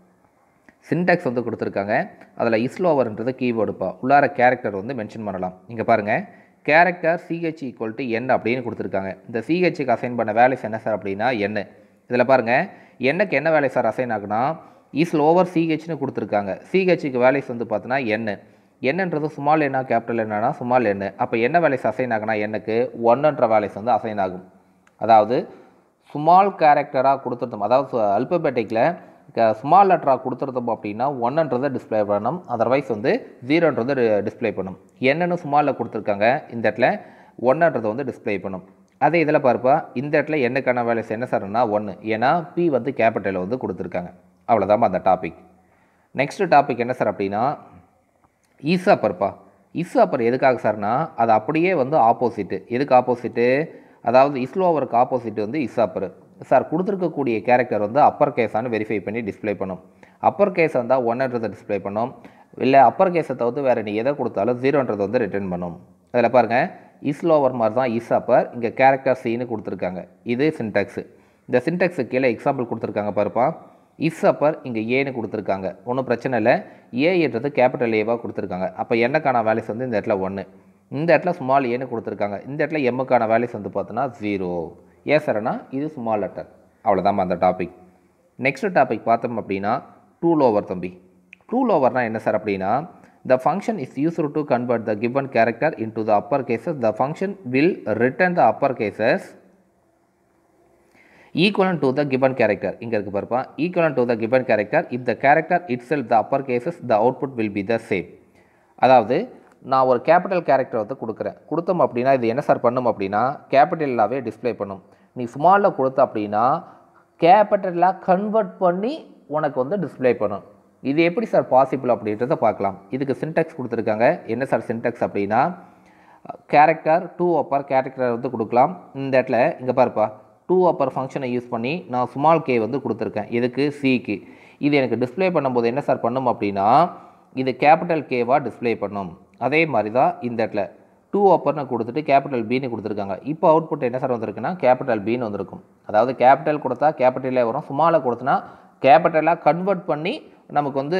சின்டாக்ஸ் வந்து கொடுத்துருக்காங்க அதில் இஸ்லோவர்ன்றது கீவேர்டுப்பா உள்ளார கேரக்டர் வந்து மென்ஷன் பண்ணலாம் இங்கே பாருங்கள் character CH equal to N அப்படின்னு கொடுத்துருக்காங்க இந்த சிஹெச்சுக்கு அசைன் பண்ண வேல்யூஸ் என்ன சார் அப்படின்னா என் இதில் பாருங்கள் என்னக்கு என்ன வேல்யூ சார் அசைன் ஆகுனா இஸ் லோவர் சிஹெச்னு கொடுத்துருக்காங்க சிஹெச்சுக்கு வேல்யூஸ் வந்து பார்த்தோன்னா என் என்னன்றது ஸ்மால் என்ன கேபிட்டல் என்னன்னா ஸ்மால் எண்ணு அப்போ என்ன வேல்யூஸ் அசைன் ஆகுனா என்னக்கு ஒன்றுன்ற வேல்யூஸ் வந்து அசைன் ஆகும் அதாவது ஸ்மால் கேரக்டராக கொடுத்துருந்தோம் அதாவது அல்பபெட்டிக்கில் ஸ்மால் லெட்டராக கொடுத்துருந்தோம் அப்படின்னா ஒன்றுன்றதை டிஸ்ப்ளே பண்ணணும் அதர்வைஸ் வந்து ஜீரோன்றது டிஸ்ப்ளே பண்ணும் என்னன்னு ஸ்மாலில் கொடுத்துருக்காங்க இந்த இடத்துல ஒன்றுன்றதை வந்து டிஸ்ப்ளே பண்ணும் அதே இதில் பார்ப்பா இந்த இடத்துல என்னக்கான வேல்யூஸ் என்ன சார்னா ஒன்று ஏன்னா பி வந்து கேபிட்டலில் வந்து கொடுத்துருக்காங்க அவ்வளோதாம்மா அந்த டாபிக் நெக்ஸ்ட் டாபிக் என்ன சார் அப்படின்னா ஈசாப்பர்ப்பா ஈசாப்பர் எதுக்காக சார்னா அது அப்படியே வந்து ஆப்போசிட்டு எதுக்கு ஆப்போசிட்டு அதாவது இஸ்லோவருக்கு ஆப்போசிட் வந்து இசாப்பர் சார் கொடுத்துருக்கக்கூடிய கேரக்டர் வந்து அப்பர் கேஸானு வெரிஃபை பண்ணி டிஸ்ப்ளே பண்ணும் அப்பர் கேஸ் வந்தால் ஒன்றுன்றதை டிஸ்ப்ளே பண்ணும் இல்லை அப்பர் கேஸை தவிர்த்து வேறு நீ எதை கொடுத்தாலும் ஜீரோன்றதை வந்து ரிட்டர்ன் பண்ணும் அதில் பாருங்கள் இஸ்லோவர் மாதிரி தான் இசாப்பர் இங்கே கேரக்டர் சீனு கொடுத்துருக்காங்க இது சின்டாக்ஸு இந்த சின்டாக்ஸு கீழே எக்ஸாம்பிள் கொடுத்துருக்காங்க பாருப்பா இஸ் அப்பர் இங்கே ஏன்னு கொடுத்துருக்காங்க ஒன்றும் பிரச்சனை இல்லை ஏன்றது கேபிட்டல் ஏவாக கொடுத்துருக்காங்க அப்போ என்னக்கான வேல்யூஸ் வந்து இந்த இடத்துல ஒன்று இந்த இடத்துல ஸ்மால் ஏன்னு கொடுத்துருக்காங்க இந்த இடத்துல எம்முக்கான வேல்யூஸ் வந்து பார்த்தோன்னா ஜீரோ ஏன் சார்னா இது ஸ்மால் லெட்டர் அவ்வளோதாம்மா அந்த டாபிக் நெக்ஸ்ட் டாபிக் பார்த்தோம் அப்படின்னா டூ லோவர் தம்பி டூ லோவர்னால் என்ன சார் அப்படின்னா the function is used to convert the given character in to the upper cases the function will return the upper cases equivalent to the given character இங்க இருக்கு பாருப்பா equivalent to the given character if the character itself the upper cases the output will be the same அதாவது நான் ஒரு capital character வந்து கொடுக்குறேன் கொடுத்தோம் அப்படின்னா இது என்ன சார் பண்ணும் அப்படின்னா கேபிட்டலாகவே டிஸ்ப்ளே பண்ணும் நீ ஸ்மாலில் கொடுத்த அப்படின்னா கேபிட்டலாக கன்வெர்ட் பண்ணி உனக்கு வந்து டிஸ்ப்ளே பண்ணும் இது எப்படி சார் பாசிபிள் அப்படின்றத பார்க்கலாம் இதுக்கு சின்டெக்ஸ் கொடுத்துருக்காங்க என்ன சார் சின்டெக்ஸ் அப்படின்னா கேரக்டர் டூ அப்பர் கேரக்டர் வந்து கொடுக்கலாம் இந்த இடத்துல இங்கே பாருப்பா டூ அப்பர் ஃபங்க்ஷனை யூஸ் பண்ணி நான் ஸ்மால் கே வந்து கொடுத்துருக்கேன் எதுக்கு சிக்கு இது எனக்கு டிஸ்ப்ளே பண்ணும்போது என்ன சார் பண்ணும் அப்படின்னா இது கேபிட்டல் கேவாக டிஸ்ப்ளே பண்ணும் அதே மாதிரி தான் இந்த இடத்துல டூ அப்பர்னு கொடுத்துட்டு கேபிட்டல் பின்னு கொடுத்துருக்காங்க இப்போ அவுட்புட் என்ன சார் வந்திருக்குன்னா கேபிட்டல் பின்னு வந்திருக்கும் அதாவது கேபிட்டல் கொடுத்தா கேபிட்டலே வரும் ஸ்மாலில் கொடுத்தனா கேபிட்டலாக கன்வெர்ட் பண்ணி நமக்கு வந்து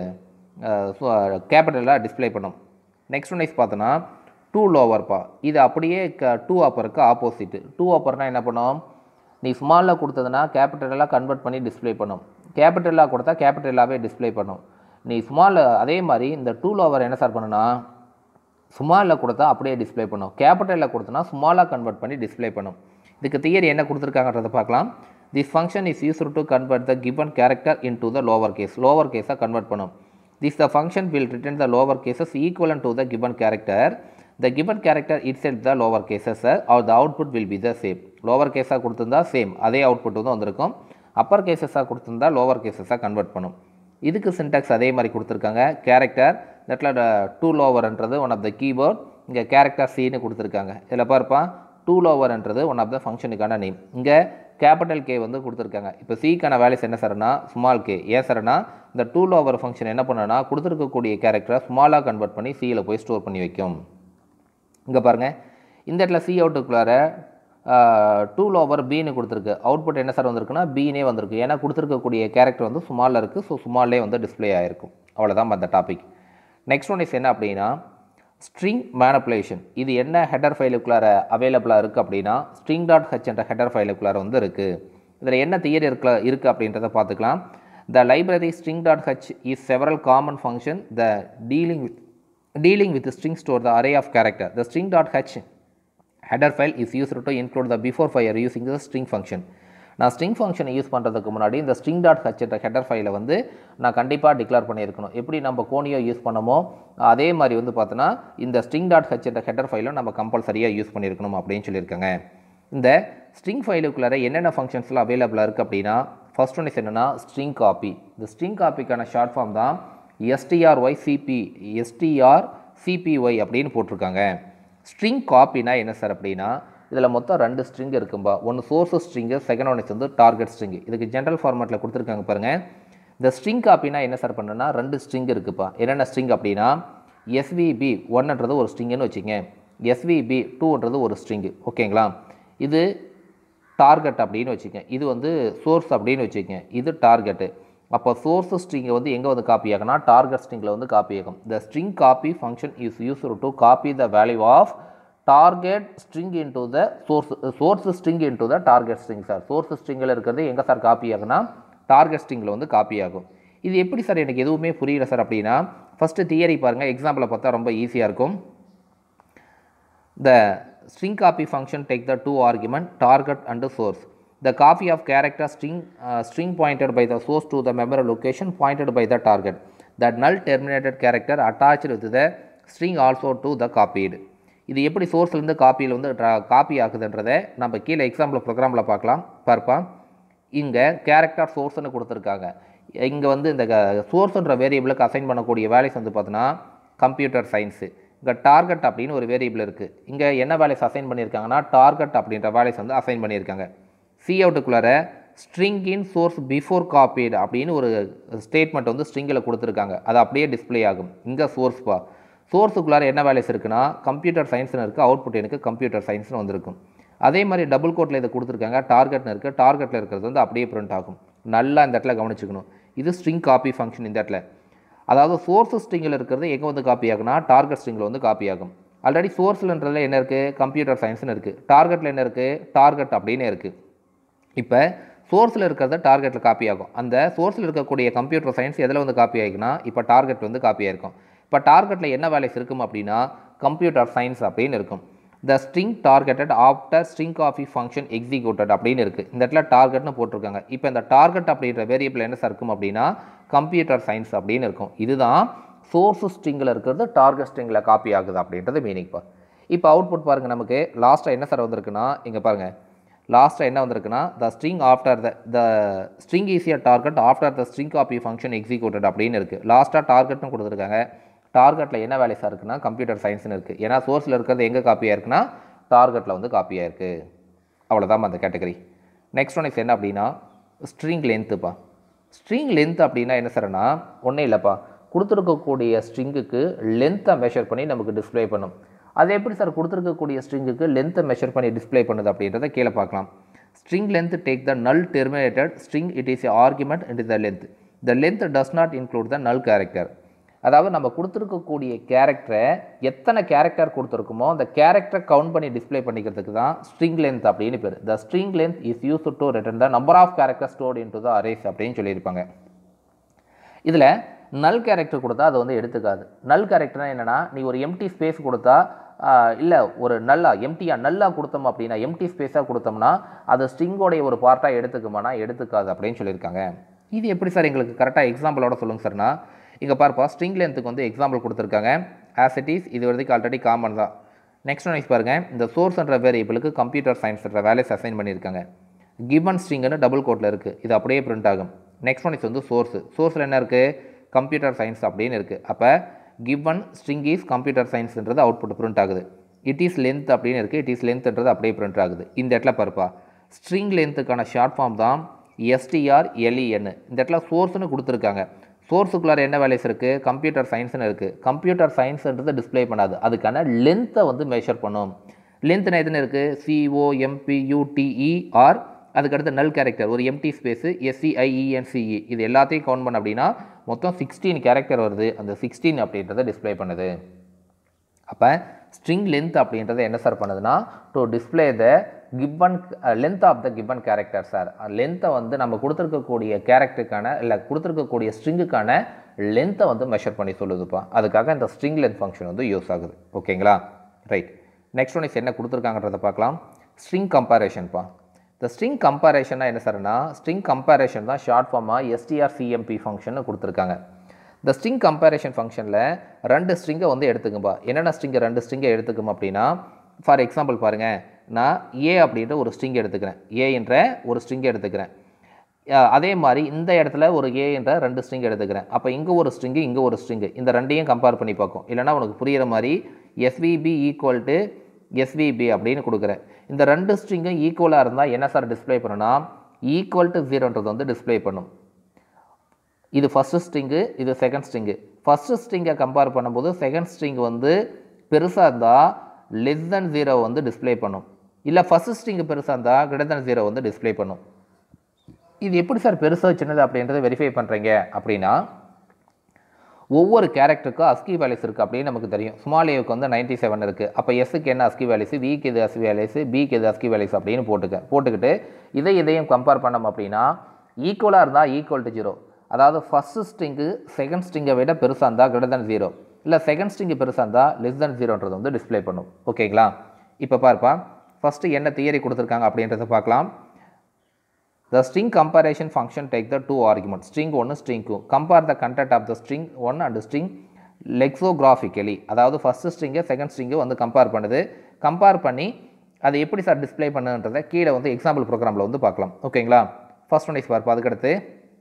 கேபிட்டலாக டிஸ்ப்ளே பண்ணும் நெக்ஸ்ட் ஒன் வைஸ் பார்த்தோன்னா டூ லோவர்ப்பா இது அப்படியே க டூ அப்பருக்கு ஆப்போசிட்டு டூ அப்பர்னால் என்ன பண்ணும் நீ ஸ்மாலில் கொடுத்ததுன்னா கேபிட்டலாக கன்வெர்ட் பண்ணி டிஸ்ப்ளே பண்ணும் கேபிட்டலாக கொடுத்தா கேபிட்டலாகவே டிஸ்ப்ளே பண்ணும் நீ ஸ்மாலில் அதே மாதிரி இந்த டூ லோவர் என்ன சார் பண்ணுனா ஸ்மாலில் கொடுத்தா அப்படியே டிஸ்ப்ளே பண்ணும் கேபிட்டலில் கொடுத்தனா ஸ்மாலாக கன்வெர்ட் பண்ணி டிஸ்ப்ளே பண்ணும் இதுக்கு தியரி என்ன கொடுத்துருக்காங்கன்றதை பார்க்கலாம் this function is used to convert the given character in to the lower case lower கேஸாக கன்வெர்ட் பண்ணும் this the function will return the lower cases equivalent to the given character the given character itself the lower cases or the output will be the same lower கேஸாக கொடுத்துருந்தா same அதே output வந்து வந்திருக்கும் அப்பர் கேசஸாக கொடுத்துருந்தா lower கேசஸாக convert பண்ணும் இதுக்கு syntax அதே மாதிரி கொடுத்துருக்காங்க கேரக்டர் இந்த இடத்துல டூ லோவர்ன்றது ஒன் ஆஃப் த கீபோர்ட் இங்கே கேரக்டர் சின்னு கொடுத்துருக்காங்க இதில் பார்ப்பா டூ லோவர்ன்றது ஒன் ஆஃப் த ஃபங்க்ஷனுக்கான நேம் இங்கே கேபிட்டல் கே வந்து கொடுத்துருக்காங்க இப்போ சிக்கான வேல்யூஸ் என்ன சார்னா ஸ்மால் கே ஏன் சார்னா இந்த டூ லோவர் ஃபங்க்ஷன் என்ன பண்ணுன்னா கொடுத்துருக்கக்கூடிய கேரக்டரை ஸ்மாலாக கன்வெர்ட் பண்ணி சியில் போய் ஸ்டோர் பண்ணி வைக்கும் இங்கே பாருங்கள் இந்த இடத்துல சி அவுட்டுக்குள்ளார டூ லோவர் பின்னு கொடுத்துருக்கு அவுட்புட் என்ன சார் வந்திருக்குன்னா பீனே வந்திருக்கு ஏன்னா கொடுத்துருக்கக்கூடிய கேரக்டர் வந்து சுமாலில் இருக்குது ஸோ சுமாலே வந்து டிஸ்ப்ளே ஆகிருக்கும் அவ்வளோதான் அந்த டாபிக் நெக்ஸ்ட் ஒன் இஸ் என்ன அப்படின்னா ஸ்ட்ரிங் மேனப்புலேஷன் இது என்ன ஹெடர் ஃபைலுக்குள்ளார அவைலபிளாக இருக்குது அப்படின்னா ஸ்ட்ரிங் டாட் ஹச் என்ற ஹெடர் ஃபைலுக்குள்ளார வந்து இருக்குது இதில் என்ன தியரி இருக்க இருக்குது அப்படின்றத பார்த்துக்கலாம் the library string dot H is several common function the dealing with dealing with string store the array of character the string dot H header file is used to include the before fire using the string function நான் string ஃபங்க்ஷனை use பண்ணுறதுக்கு முன்னாடி இந்த string dot H என்ற header ஃபைலை வந்து நான் கண்டிப்பாக டிக்ளேர் பண்ணியிருக்கணும் எப்படி நம்ம கோனியோ யூஸ் பண்ணமோ அதே மாதிரி வந்து பார்த்தோன்னா இந்த ஸ்ட்ரிங் டாட் ஹச் என்ற ஹெடர் ஃபைலும் நம்ம கம்பல்சரியாக யூஸ் பண்ணியிருக்கணும் அப்படின்னு சொல்லியிருக்காங்க இந்த ஸ்ட்ரிங் ஃபைலுக்குள்ளார என்னென்ன ஃபங்க்ஷன்ஸ்லாம் அவைலபிளாக இருக்குது அப்படின்னா ஃபர்ஸ்ட் ஒன் இஸ் என்னென்னா ஸ்ட்ரிங் காப்பி இந்த ஸ்ட்ரிங் காப்பிக்கான ஷார்ட் ஃபார்ம் தான் எஸ்டிஆர்ஒய் சிபி எஸ்டிஆர் சிபிஒய் அப்படின்னு போட்டிருக்காங்க ஸ்ட்ரிங் காப்பினா என்ன சார் அப்படின்னா இதில் மொத்தம் ரெண்டு ஸ்ட்ரிங் இருக்கும்பா ஒன்று சோர்ஸ் ஸ்ட்ரிங்கு செகண்ட் ஒன் வந்து டார்கெட் ஸ்ட்ரிங் இதுக்கு ஜென்ரல் ஃபார்மேட்டில் கொடுத்துருக்காங்க பாருங்கள் இந்த ஸ்ட்ரிங் காப்பினா என்ன சார் பண்ணுன்னா ரெண்டு ஸ்ட்ரிங் இருக்குப்பா என்னென்ன ஸ்ட்ரிங் அப்படின்னா எஸ்விபி ஒன்ன்றது ஒரு ஸ்ட்ரிங்குன்னு வச்சுங்க எஸ்விபி டூன்றது ஒரு ஸ்ட்ரிங்கு ஓகேங்களா இது டார்கெட் அப்படின்னு வச்சுக்கங்க இது வந்து சோர்ஸ் அப்படின்னு வச்சுக்கங்க இது டார்கெட்டு அப்போ சோர்ஸ் ஸ்ட்ரிங்கை வந்து எங்கே வந்து காப்பி ஆகும்னா டார்கெட் ஸ்ட்ரிங்கில் வந்து காப்பி ஆகும் the string copy function is use to copy the value of target string into the source source string into the target string sir source ஸ்ட்ரிங்கில் இருக்கிறது எங்கே சார் காப்பி ஆகுனா டார்கெட் ஸ்ட்ரிங்கில் வந்து காப்பி ஆகும் இது எப்படி சார் எனக்கு எதுவுமே புரியல சார் அப்படின்னா ஃபஸ்ட்டு தியரி பாருங்கள் எக்ஸாம்பிளை பார்த்தா ரொம்ப ஈஸியாக இருக்கும் The string copy function take the two argument target and source. The copy of character string uh, string pointed by the source to the memory location pointed by the target. That null terminated character attached with the string also to the copied. இது எப்படி சோர்ஸ்லேருந்து காப்பியில் வந்து copy ஆகுதுன்றதை நம்ம கீழே example ப்ரோக்ராமில் பார்க்கலாம் பார்ப்போம் இங்கே character சோர்ஸ்னு கொடுத்துருக்காங்க இங்கே வந்து இந்த சோர்ஸ்ன்ற வேரியபிளுக்கு அசைன் பண்ணக்கூடிய வேல்யூஸ் வந்து பார்த்தோன்னா கம்ப்யூட்டர் சயின்ஸு இங்கே டார்கெட் அப்படின்னு ஒரு வேரியபிள் இருக்குது இங்கே என்ன வேல்யூஸ் அசைன் பண்ணியிருக்காங்கன்னா டார்கெட் அப்படின்ற வேல்யூஸ் வந்து அசைன் பண்ணியிருக்காங்க சி அவுட்டுக்குள்ளார string in source before copied அப்படின்னு ஒரு ஸ்டேட்மெண்ட் வந்து ஸ்ட்ரிங்கில் கொடுத்துருக்காங்க அது அப்படியே டிஸ்ப்ளே ஆகும் இங்கே சோர்ஸ் பா சோர்ஸுக்குள்ளார என்ன வேல்யூஸ் இருக்குன்னா கம்ப்யூட்டர் சயின்ஸ்னு இருக்குது அவுட்புட் எனக்கு கம்ப்யூட்டர் சயின்ஸ்னு வந்திருக்கும் அதே மாதிரி டபுள் கோட்டில் இதை கொடுத்துருக்காங்க டார்கெட்னு இருக்குது டார்கெட்டில் இருக்கிறது வந்து அப்படியே பிரிண்ட் ஆகும் நல்லா இந்த இடத்துல கவனிச்சுக்கணும் இது ஸ்ட்ரிங் காப்பி ஃபங்க்ஷன் இந்த இடத்துல அதாவது சோர்ஸ் ஸ்ட்ரிங்கில் இருக்கிறது எங்கே வந்து காப்பி ஆகுனா டார்கெட் ஸ்ட்ரிங்கில் வந்து காப்பி ஆகும் ஆல்ரெடி சோர்ஸ்லன்றதுல என்ன இருக்குது கம்ப்யூட்டர் சயின்ஸ்னு இருக்குது டார்கெட்டில் என்ன இருக்குது டார்கெட் அப்படின்னு இருக்குது இப்போ சோர்ஸில் இருக்கிறத டார்கெட்டில் காப்பி ஆகும் அந்த சோர்ஸில் இருக்கக்கூடிய கம்ப்யூட்டர் சயின்ஸ் எதில் வந்து காப்பி ஆகிக்குன்னா இப்போ டார்கெட் வந்து காப்பி ஆயிருக்கும் இப்போ டார்கெட்டில் என்ன வேலைஸ் இருக்கும் அப்படின்னா கம்ப்யூட்டர் சயின்ஸ் அப்படின்னு இருக்கும் the string targeted after string copy function executed அப்படின்னு இருக்குது இந்த இடத்துல டார்கெட்னு போட்டிருக்காங்க இப்போ இந்த டார்கெட் அப்படின்ற வேரியபிள் என்ன சார் இருக்கும் அப்படின்னா கம்ப்யூட்டர் சயின்ஸ் அப்படின்னு இருக்கும் இதுதான் சோர்ஸ் ஸ்ட்ரிங்கில் இருக்கிறது டார்கெட் ஸ்ட்ரிங்கில் காப்பி ஆகுது அப்படின்றது மீனிங் பா இப்போ அவுட்புட் பாருங்கள் நமக்கு லாஸ்ட்டாக என்ன சார் வந்திருக்குன்னா இங்கே பாருங்கள் லாஸ்ட்டாக என்ன வந்திருக்குன்னா the string after the the string easier target after the string copy function executed அப்படின்னு இருக்குது லாஸ்ட்டாக டார்கெட்னு கொடுத்துருக்காங்க டார்கெட்டில் என்ன வேலைஸாக இருக்குன்னா கம்ப்யூட்டர் சயின்ஸ்னு இருக்குது ஏன்னா சோர்ஸில் இருக்கிறது எங்கே காப்பியாக இருக்குன்னா டார்கெட்டில் வந்து காப்பியாக இருக்குது அவ்வளோதான் அந்த கேட்டகரி நெக்ஸ்ட் ஒன் இஸ் என்ன அப்படின்னா ஸ்ட்ரிங் லென்த்துப்பா ஸ்ட்ரிங் லென்த் அப்படின்னா என்ன சார்னா ஒன்றும் இல்லைப்பா கொடுத்துருக்கக்கூடிய ஸ்ட்ரிங்குக்கு லென்த்தை மெஷர் பண்ணி நமக்கு டிஸ்ப்ளே பண்ணும் அது எப்படி சார் கொடுத்துருக்கக்கூடிய ஸ்ட்ரிங்குக்கு லென்த்தை மெஷர் பண்ணி டிஸ்ப்ளே பண்ணுது அப்படின்றத கீழே பார்க்கலாம் string length take the null terminated string it is argument int the length the length does not include the null character அதாவது நம்ம கொடுத்துருக்கக்கூடிய கேரக்டரை எத்தனை கேரக்டர் கொடுத்துருக்குமோ அந்த கேரக்டரை கவுண்ட் பண்ணி டிஸ்ப்ளே பண்ணிக்கிறதுக்கு தான் ஸ்ட்ரிங் லென்த் அப்படின்னு பேர் the string length is use to return the number of character stored in to the arrays அப்படின்னு சொல்லியிருப்பாங்க இதில் நல் கேரக்டர் கொடுத்தா அது வந்து எடுத்துக்காது நல் கேரக்டர்னா என்னென்னா நீ ஒரு எம்டி ஸ்பேஸ் கொடுத்தா இல்லை ஒரு நல்லா எம்டியாக நல்லா கொடுத்தோம் அப்படின்னா எம்டி ஸ்பேஸாக கொடுத்தோம்னா அது ஸ்ட்ரிங்கோடைய ஒரு பார்ட்டாக எடுத்துக்குமானா எடுத்துக்காது அப்படின்னு சொல்லியிருக்காங்க இது எப்படி சார் எங்களுக்கு கரெக்டாக எக்ஸாம்பிளோட சொல்லுங்கள் சார்னா இங்கே பார்ப்பா ஸ்ட்ரிங் லென்த்துக்கு வந்து எக்ஸாம்பிள் கொடுத்துருக்காங்க ஆஸ் இட் இஸ் இது வரைக்கும் ஆல்ரெடி காமன் தான் நெக்ஸ்ட் ஒன் இஸ் பாருங்கள் இந்த சோர்ஸ்ன்ற வேரியபிளுக்கு கம்ப்யூட்டர் சயின்ஸ்ன்ற வேலைஸ் அசைன் பண்ணியிருக்காங்க கிவன் ஸ்ட்ரிங்னு டபுள் கோட்டில் இருக்குது இது அப்படியே பிரிண்ட் ஆகும் நெக்ஸ்ட் ஒன் இஸ் வந்து சோர்ஸ் சோர்ஸில் என்ன இருக்குது கம்ப்யூட்டர் சயின்ஸ் அப்படின்னு இருக்குது அப்போ கிவன் ஸ்ட்ரிங் இஸ் கம்ப்யூட்டர் சயின்ஸ்ன்றது அவுட்புட் பிரிண்ட் ஆகுது இட் இஸ் லென்த் அப்படின்னு இருக்குது இட் இஸ் லென்த்ன்றது அப்படியே பிரிண்ட் ஆகுது இந்த இடத்துல பாருப்பா ஸ்ட்ரிங் லென்த்துக்கான ஷார்ட் ஃபார்ம் தான் எஸ்டிஆர் எல்இஎன் இந்த இடத்துல சோர்ஸ்னு கொடுத்துருக்காங்க சோர்ஸுக்குள்ளார என்ன வேலைஸ் இருக்குது கம்ப்யூட்டர் சயின்ஸ்னு இருக்குது கம்ப்யூட்டர் சயின்ஸ்ன்றது டிஸ்ப்ளே பண்ணாது அதுக்கான லென்த்தை வந்து மெஷர் பண்ணும் லென்த்னா எதுன்னு இருக்குது சிஓ எம்பியூடிஇ ஆர் அதுக்கடுத்து நல் கேரக்டர் ஒரு எம்டி ஸ்பேஸு எஸ்சிஐஇஎன்சிஇ இது எல்லாத்தையும் கவுண்ட் பண்ண அப்படின்னா மொத்தம் சிக்ஸ்டீன் கேரக்டர் வருது அந்த சிக்ஸ்டீன் அப்படின்றத டிஸ்ப்ளே பண்ணுது அப்போ ஸ்ட்ரிங் லென்த் அப்படின்றத என்ன சார் பண்ணுதுன்னா to display the given length of the given character sir லென்த்தை வந்து நம்ம கொடுத்துருக்கக்கூடிய கேரக்டருக்கான இல்லை கொடுத்துருக்கக்கூடிய ஸ்ட்ரிங்குக்கான லென்த்தை வந்து மெஷர் பண்ணி சொல்லுதுப்பா அதுக்காக இந்த ஸ்ட்ரிங் லென்த் ஃபங்க்ஷன் வந்து யூஸ் ஆகுது ஓகேங்களா ரைட் நெக்ஸ்ட் ஒன் இஸ் என்ன கொடுத்துருக்காங்கன்றத பார்க்கலாம் ஸ்ட்ரிங் கம்பேரிஷன்ப்பா இந்த ஸ்ட்ரிங் கம்பேரிஷன்னா என்ன சார்னா ஸ்ட்ரிங் கம்பேரிஷன் தான் ஷார்ட் ஃபார்மாக எஸ்டிஆர்சிஎம்பி ஃபங்க்ஷன் கொடுத்துருக்காங்க இந்த ஸ்ட்ரிங் கம்பேரிஷன் ஃபங்க்ஷனில் ரெண்டு ஸ்ட்ரிங்கை வந்து எடுத்துக்கும்பா என்னென்ன ஸ்ட்ரிங்கை ரெண்டு ஸ்ட்ரிங்கை எடுத்துக்கும் அப்படின்னா ஃபார் எக்ஸாம்பிள் பாருங்கள் நான் ஏ அப்படின்ற ஒரு ஸ்ட்ரிங் எடுத்துக்கிறேன் ஏ என்ற ஒரு ஸ்ட்ரிங் எடுத்துக்கிறேன் அஹ் அதே மாதிரி இந்த இடத்துல ஒரு ஏ என்ற ரெண்டு ஸ்ட்ரிங் எடுத்துக்கிறேன் அப்போ இங்கே ஒரு ஸ்ட்ரிங்கு இங்கே ஒரு ஸ்ட்ரிங்கு இந்த ரெண்டையும் கம்பேர் பண்ணி பார்க்கும் இல்லைனா உனக்கு புரியிற மாதிரி எஸ்விபி ஈக்குவல் டு எஸ்விபி அப்படின்னு கொடுக்குறேன் இந்த ரெண்டு ஸ்ட்ரிங்கும் ஈக்குவலாக இருந்தால் என்ன சார் டிஸ்ப்ளே பண்ணுன்னா ஈக்குவல் டு ஜீரோன்றது வந்து டிஸ்ப்ளே பண்ணும் இது ஃபஸ்ட்டு ஸ்ட்ரிங்கு இது செகண்ட் ஸ்ட்ரிங்கு ஃபஸ்ட்டு ஸ்ட்ரிங்கை கம்பேர் பண்ணும்போது செகண்ட் ஸ்ட்ரிங் வந்து பெருசாக இருந்தால் லெஸ் தென் ஜீரோ வந்து டிஸ்ப்ளே பண்ணும் இல்லை ஃபஸ்ட்டு ஸ்ட்ரிங்கு பெருசாக இருந்தால் கிரேட்டர் தென் ஜீரோ வந்து டிஸ்ப்ளே பண்ணும் இது எப்படி சார் பெருசாக சின்னது அப்படின்றத வெரிஃபை பண்ணுறீங்க அப்படின்னா ஒவ்வொரு கேரக்டருக்கும் அஸ்கி வேல்யூஸ் இருக்குது அப்படின்னு நமக்கு தெரியும் ஸ்மால் ஏவுக்கு வந்து நைன்ட்டி செவன் இருக்குது அப்போ எஸ்ஸுக்கு என்ன அஸ்கி வேல்யூஸ் விக்கு இது அஸ்கி வேல்யூஸ் பிக்கு இது அஸ்கி வேல்யூஸ் அப்படின்னு போட்டுக்க போட்டுக்கிட்டு இதை இதையும் கம்பேர் பண்ணோம் அப்படின்னா ஈக்குவலாக இருந்தால் ஈக்குவல் டு ஜீரோ அதாவது ஃபஸ்ட்டு ஸ்ட்ரிங்கு செகண்ட் ஸ்ட்ரிங்கை விட பெருசாக இருந்தால் கிரேட்டர் than ஜீரோ இல்லை செகண்ட் ஸ்ட்ரிங்கு பெருசாக இருந்தால் லெஸ் than ஜீரோன்றது வந்து டிஸ்ப்ளே பண்ணும் ஓகேங்களா இப்போ பார்ப்பா ஃபஸ்ட்டு என்ன தியரி கொடுத்துருக்காங்க அப்படின்றத பார்க்கலாம் The string comparison function take the two arguments, string 1, string 2. Compare the content of the string 1 and string lexicographically. அதாவது ஃபஸ்ட் ஸ்ட்ரிங்கை செகண்ட் ஸ்ட்ரிங்கை வந்து கம்பேர் பண்ணுது கம்பேர் பண்ணி அதை எப்படி சார் டிஸ்ப்ளே பண்ணுன்றதை கீழே வந்து எக்ஸாம்பிள் ப்ரோக்ராமில் வந்து பார்க்கலாம் ஓகேங்களா ஃபர்ஸ்ட் ஒன் இஸ் பார்ப்போம் அதுக்கடுத்து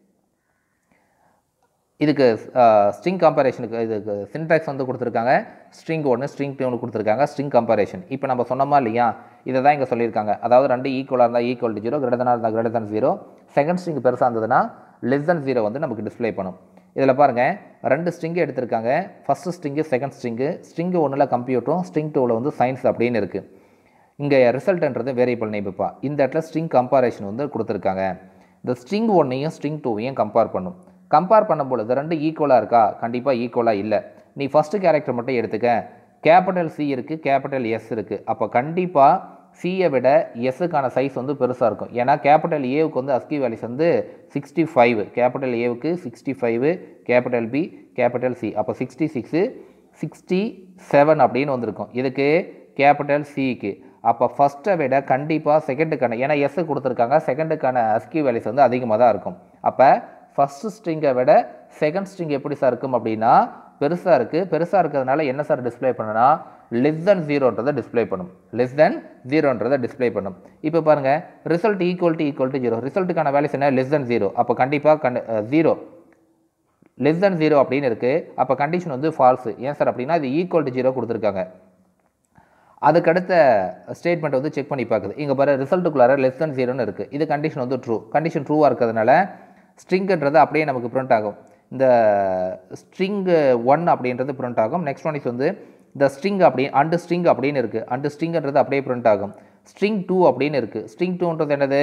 இதுக்கு ஸ்ட்ரிங் கம்பேரிஷனுக்கு இதுக்கு சின்டாக்ஸ் வந்து கொடுத்துருக்காங்க ஸ்ட்ரிங் ஒன்று ஸ்ட்ரிங் டூ கொடுத்துருக்காங்க ஸ்ட்ரிங் கம்பேரிஷன் இப்போ நம்ம சொன்னோமா இல்லையா இதை தான் இங்கே சொல்லியிருக்காங்க அதாவது ரெண்டு ஈக்குவலாக இருந்தால் ஈக்குவல் டு ஜீரோ கிரேட்டர் இருந்தால் greater than zero second string பெருசாக இருந்ததுன்னா லெஸ் தன் ஜீரோ வந்து நமக்கு டிஸ்ப்ளே பண்ணும் இதில் பாருங்கள் ரெண்டு ஸ்ட்ரிங்கு எடுத்திருக்காங்க first string second string string ஒன்றில் கம்ப்யூட்டரும் ஸ்ட்ரிங் டூவில் வந்து சயின்ஸ் அப்படின்னு இருக்குது இங்கே ரிசல்ட்ன்றது வேரியபிள் நேம்ப்பா இந்த இடத்துல ஸ்ட்ரிங் கம்பேரிஷன் வந்து கொடுத்துருக்காங்க இந்த ஸ்ட்ரிங் ஒன்னையும் ஸ்ட்ரிங் டூவையும் கம்பேர் பண்ணும் கம்பேர் பண்ணும்பொழுது ரெண்டு ஈக்குவலாக இருக்கா கண்டிப்பாக ஈக்குவலாக இல்லை நீ ஃபஸ்ட்டு கேரக்டர் மட்டும் எடுத்துக்க கேபிட்டல் சி இருக்குது கேபிட்டல் எஸ் இருக்குது அப்போ கண்டிப்பாக சியை விட எஸ்ஸுக்கான சைஸ் வந்து பெருசாக இருக்கும் ஏன்னா கேபிட்டல் ஏவுக்கு வந்து அஸ்கி வேல்யூஸ் வந்து சிக்ஸ்டி ஃபைவ் கேபிட்டல் ஏவுக்கு sixty five capital B capital C அப்போ சிக்ஸ்டி சிக்ஸு சிக்ஸ்டி செவன் அப்படின்னு வந்திருக்கும் இதுக்கு கேபிட்டல் சிக்கு அப்போ ஃபஸ்ட்டை விட கண்டிப்பாக செகண்டுக்கான ஏன்னா எஸ் கொடுத்துருக்காங்க செகண்டுக்கான அஸ்கி வேல்யூஸ் வந்து அதிகமாக தான் இருக்கும் அப்போ ஃபஸ்ட்டு ஸ்ட்ரிங்கை விட செகண்ட் ஸ்ட்ரிங் எப்படி சார் இருக்கும் அப்படின்னா பெருசாக இருக்குது பெருசாக இருக்கிறதுனால என்ன சார் டிஸ்ப்ளே பண்ணுனா லெஸ் தென் ஜீரோன்றதை டிஸ்ப்ளே பண்ணும் லெஸ் தென் ஜீரோன்றதை டிஸ்ப்ளே பண்ணும் இப்போ பாருங்கள் result equal to equal to zero ரிசல்ட்டுக்கான வேல்யூஸ் என்ன லெஸ் தென் ஜீரோ அப்போ கண்டிப்பாக கண்டு ஜீரோ லெஸ் தென் ஜீரோ அப்படின்னு இருக்குது அப்போ கண்டிஷன் வந்து ஃபால்ஸு ஏன் சார் அப்படின்னா இது ஈக்குவல் டு ஜீரோ கொடுத்துருக்காங்க அதுக்கடுத்த ஸ்டேட்மெண்ட் வந்து செக் பண்ணி பார்க்குது இங்கே பாரு ரிசல்ட்டுக்குள்ளார லெஸ் தென் ஜீரோன்னு இருக்குது இது கண்டிஷன் வந்து ட்ரூ கண்டிஷன் ட்ரூவாக இருக்கிறதுனால ஸ்ட்ரிங்குன்றது அப்படியே நமக்கு பிரிண்ட் ஆகும் இந்த ஸ்ட்ரிங் ஒன் அப்படின்றது பிரிண்ட் ஆகும் நெக்ஸ்ட் ஒன் இஸ் வந்து இந்த ஸ்ட்ரிங் அப்படி அண்டு ஸ்ட்ரிங் அப்படின்னு இருக்குது அண்டு ஸ்ட்ரிங்ன்றது அப்படியே பிரிண்ட் ஆகும் ஸ்ட்ரிங் டூ அப்படின்னு இருக்குது ஸ்ட்ரிங் டூன்றது என்னது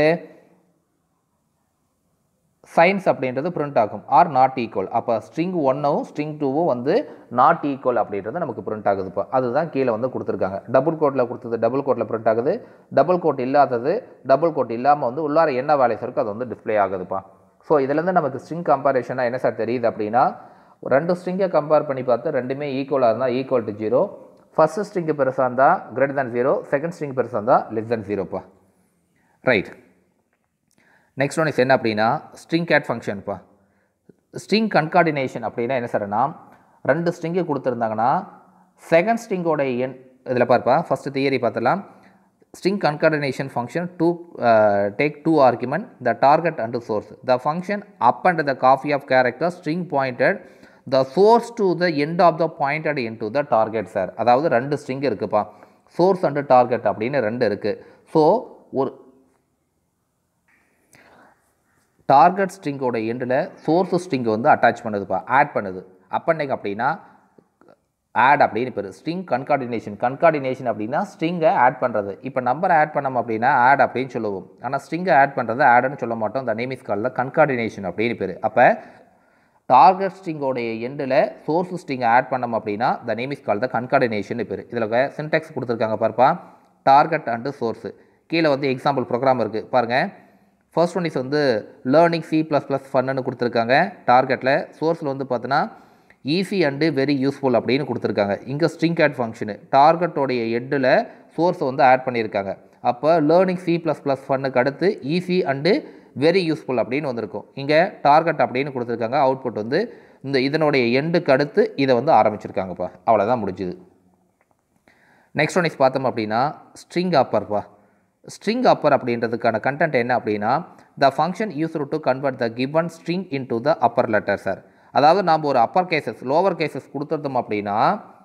சயின்ஸ் அப்படின்றது பிரிண்ட் ஆகும் ஆர் நாட் ஈக்குவல் அப்போ ஸ்ட்ரிங் ஒன்னும் ஸ்ட்ரிங் டூவும் வந்து நாட் ஈக்குவல் அப்படின்றது நமக்கு பிரிண்ட் ஆகுது இப்போ அதுதான் கீழே வந்து கொடுத்துருக்காங்க டபுள் கோட்டில் கொடுத்தது டபுள் கோட்டில் பிரிண்ட் ஆகுது டபுள் கோட் இல்லாதது டபுள் கோட் இல்லாமல் வந்து உள்ளார என்ன வேலைஸ் இருக்கோ அது வந்து டிஸ்ப்ளே ஆகுதுப்பா ஸோ இதுலேருந்து நமக்கு ஸ்ட்ரிங் கம்பேரிஷனாக என்ன சார் தெரியுது அப்படின்னா ரெண்டு ஸ்ட்ரிங்கை கம்பேர் பண்ணி பார்த்து ரெண்டுமே ஈக்குவலாக இருந்தால் equal to zero first string பெருசாக இருந்தால் greater than zero second string பெருசாக இருந்தால் லெஸ் than ஜீரோப்பா ரைட் நெக்ஸ்ட் ஒன் இஸ் என்ன அப்படின்னா ஸ்ட்ரிங் கேட் ஃபங்க்ஷன்ப்பா ஸ்ட்ரிங் கன்கார்டினேஷன் அப்படின்னா என்ன சார்னா ரெண்டு ஸ்ட்ரிங்கு கொடுத்துருந்தாங்கன்னா செகண்ட் ஸ்ட்ரிங்கோட எண் இதில் பார்ப்பா ஃபஸ்ட்டு தியரி பார்த்துலாம் string concatenation function to uh, take two argument the target and the source the function append the copy of character string pointed the source to the end of the pointed into the target sir அதாவது ரெண்டு string இருக்குப்பா source and target அப்படின்னு ரெண்டு இருக்கு so ஒரு target ஸ்ட்ரிங்கோட எண்டில் source ஸ்ட்ரிங்கை வந்து attach பண்ணுதுப்பா add பண்ணுது அப்பன்னைக்கு அப்படின்னா ஆட் அப்படின்னு பேர் ஸ்ட்ரிங் கன்கார்டினேஷன் கன்கார்டினேஷன் அப்படின்னா ஸ்ட்ரிங்கை ஆட் பண்ணுறது இப்போ நம்பரை ஆட் பண்ணோம் அப்படின்னா ஆட் அப்படின்னு சொல்லுவோம் ஆனால் ஸ்ட்ரிங்கை ஆட் பண்ணுறது ஆடுன்னு சொல்ல மாட்டோம் இந்த நேம் இஸ் காலில் கன்கார்டினேஷன் அப்படின்னு பேர் அப்போ டார்கெட் ஸ்ட்ரிங்கோடைய எண்டில் சோர்ஸ் ஸ்ட்ரிங்கை ஆட் பண்ணோம் அப்படின்னா the name is call the concatenation பேர் இதில் சின்டெக்ஸ் கொடுத்துருக்காங்க பாருப்பா டார்கெட் அண்டு சோர்ஸ் கீழே வந்து எக்ஸாம்பிள் ப்ரோக்ராம் இருக்குது பாருங்கள் ஃபர்ஸ்ட் ஒன் இஸ் வந்து learning C plus plus fun கொடுத்துருக்காங்க டார்கெட்டில் சோர்ஸில் வந்து பார்த்தோன்னா ஈஸி அண்டு வெரி யூஸ்ஃபுல் அப்படின்னு கொடுத்துருக்காங்க இங்கே ஸ்ட்ரிங் ஆட் ஃபங்க்ஷனு டார்கெட்டோடைய எட்டில் சோர்ஸை வந்து ஆட் பண்ணியிருக்காங்க அப்போ லேர்னிங் சி ப்ளஸ் ப்ளஸ் ஃபன்னுக்கு அடுத்து ஈஸி அண்டு வெரி யூஸ்ஃபுல் அப்படின்னு வந்திருக்கும் இங்கே டார்கெட் அப்படின்னு கொடுத்துருக்காங்க அவுட்புட் வந்து இந்த இதனுடைய எண்டுக்கு அடுத்து இதை வந்து ஆரம்பிச்சிருக்காங்கப்பா அவ்வளோதான் முடிஞ்சுது நெக்ஸ்ட் ஒன் இஸ் பார்த்தோம் அப்படின்னா ஸ்ட்ரிங் அப்பர்ப்பா ஸ்ட்ரிங் அப்பர் அப்படின்றதுக்கான கண்டென்ட் என்ன அப்படின்னா the function use to convert the given string in to the upper letter sir அதாவது நாம் ஒரு அப்பர் கேசஸ் லோவர் கேசஸ் கொடுத்துருந்தோம் அப்படின்னா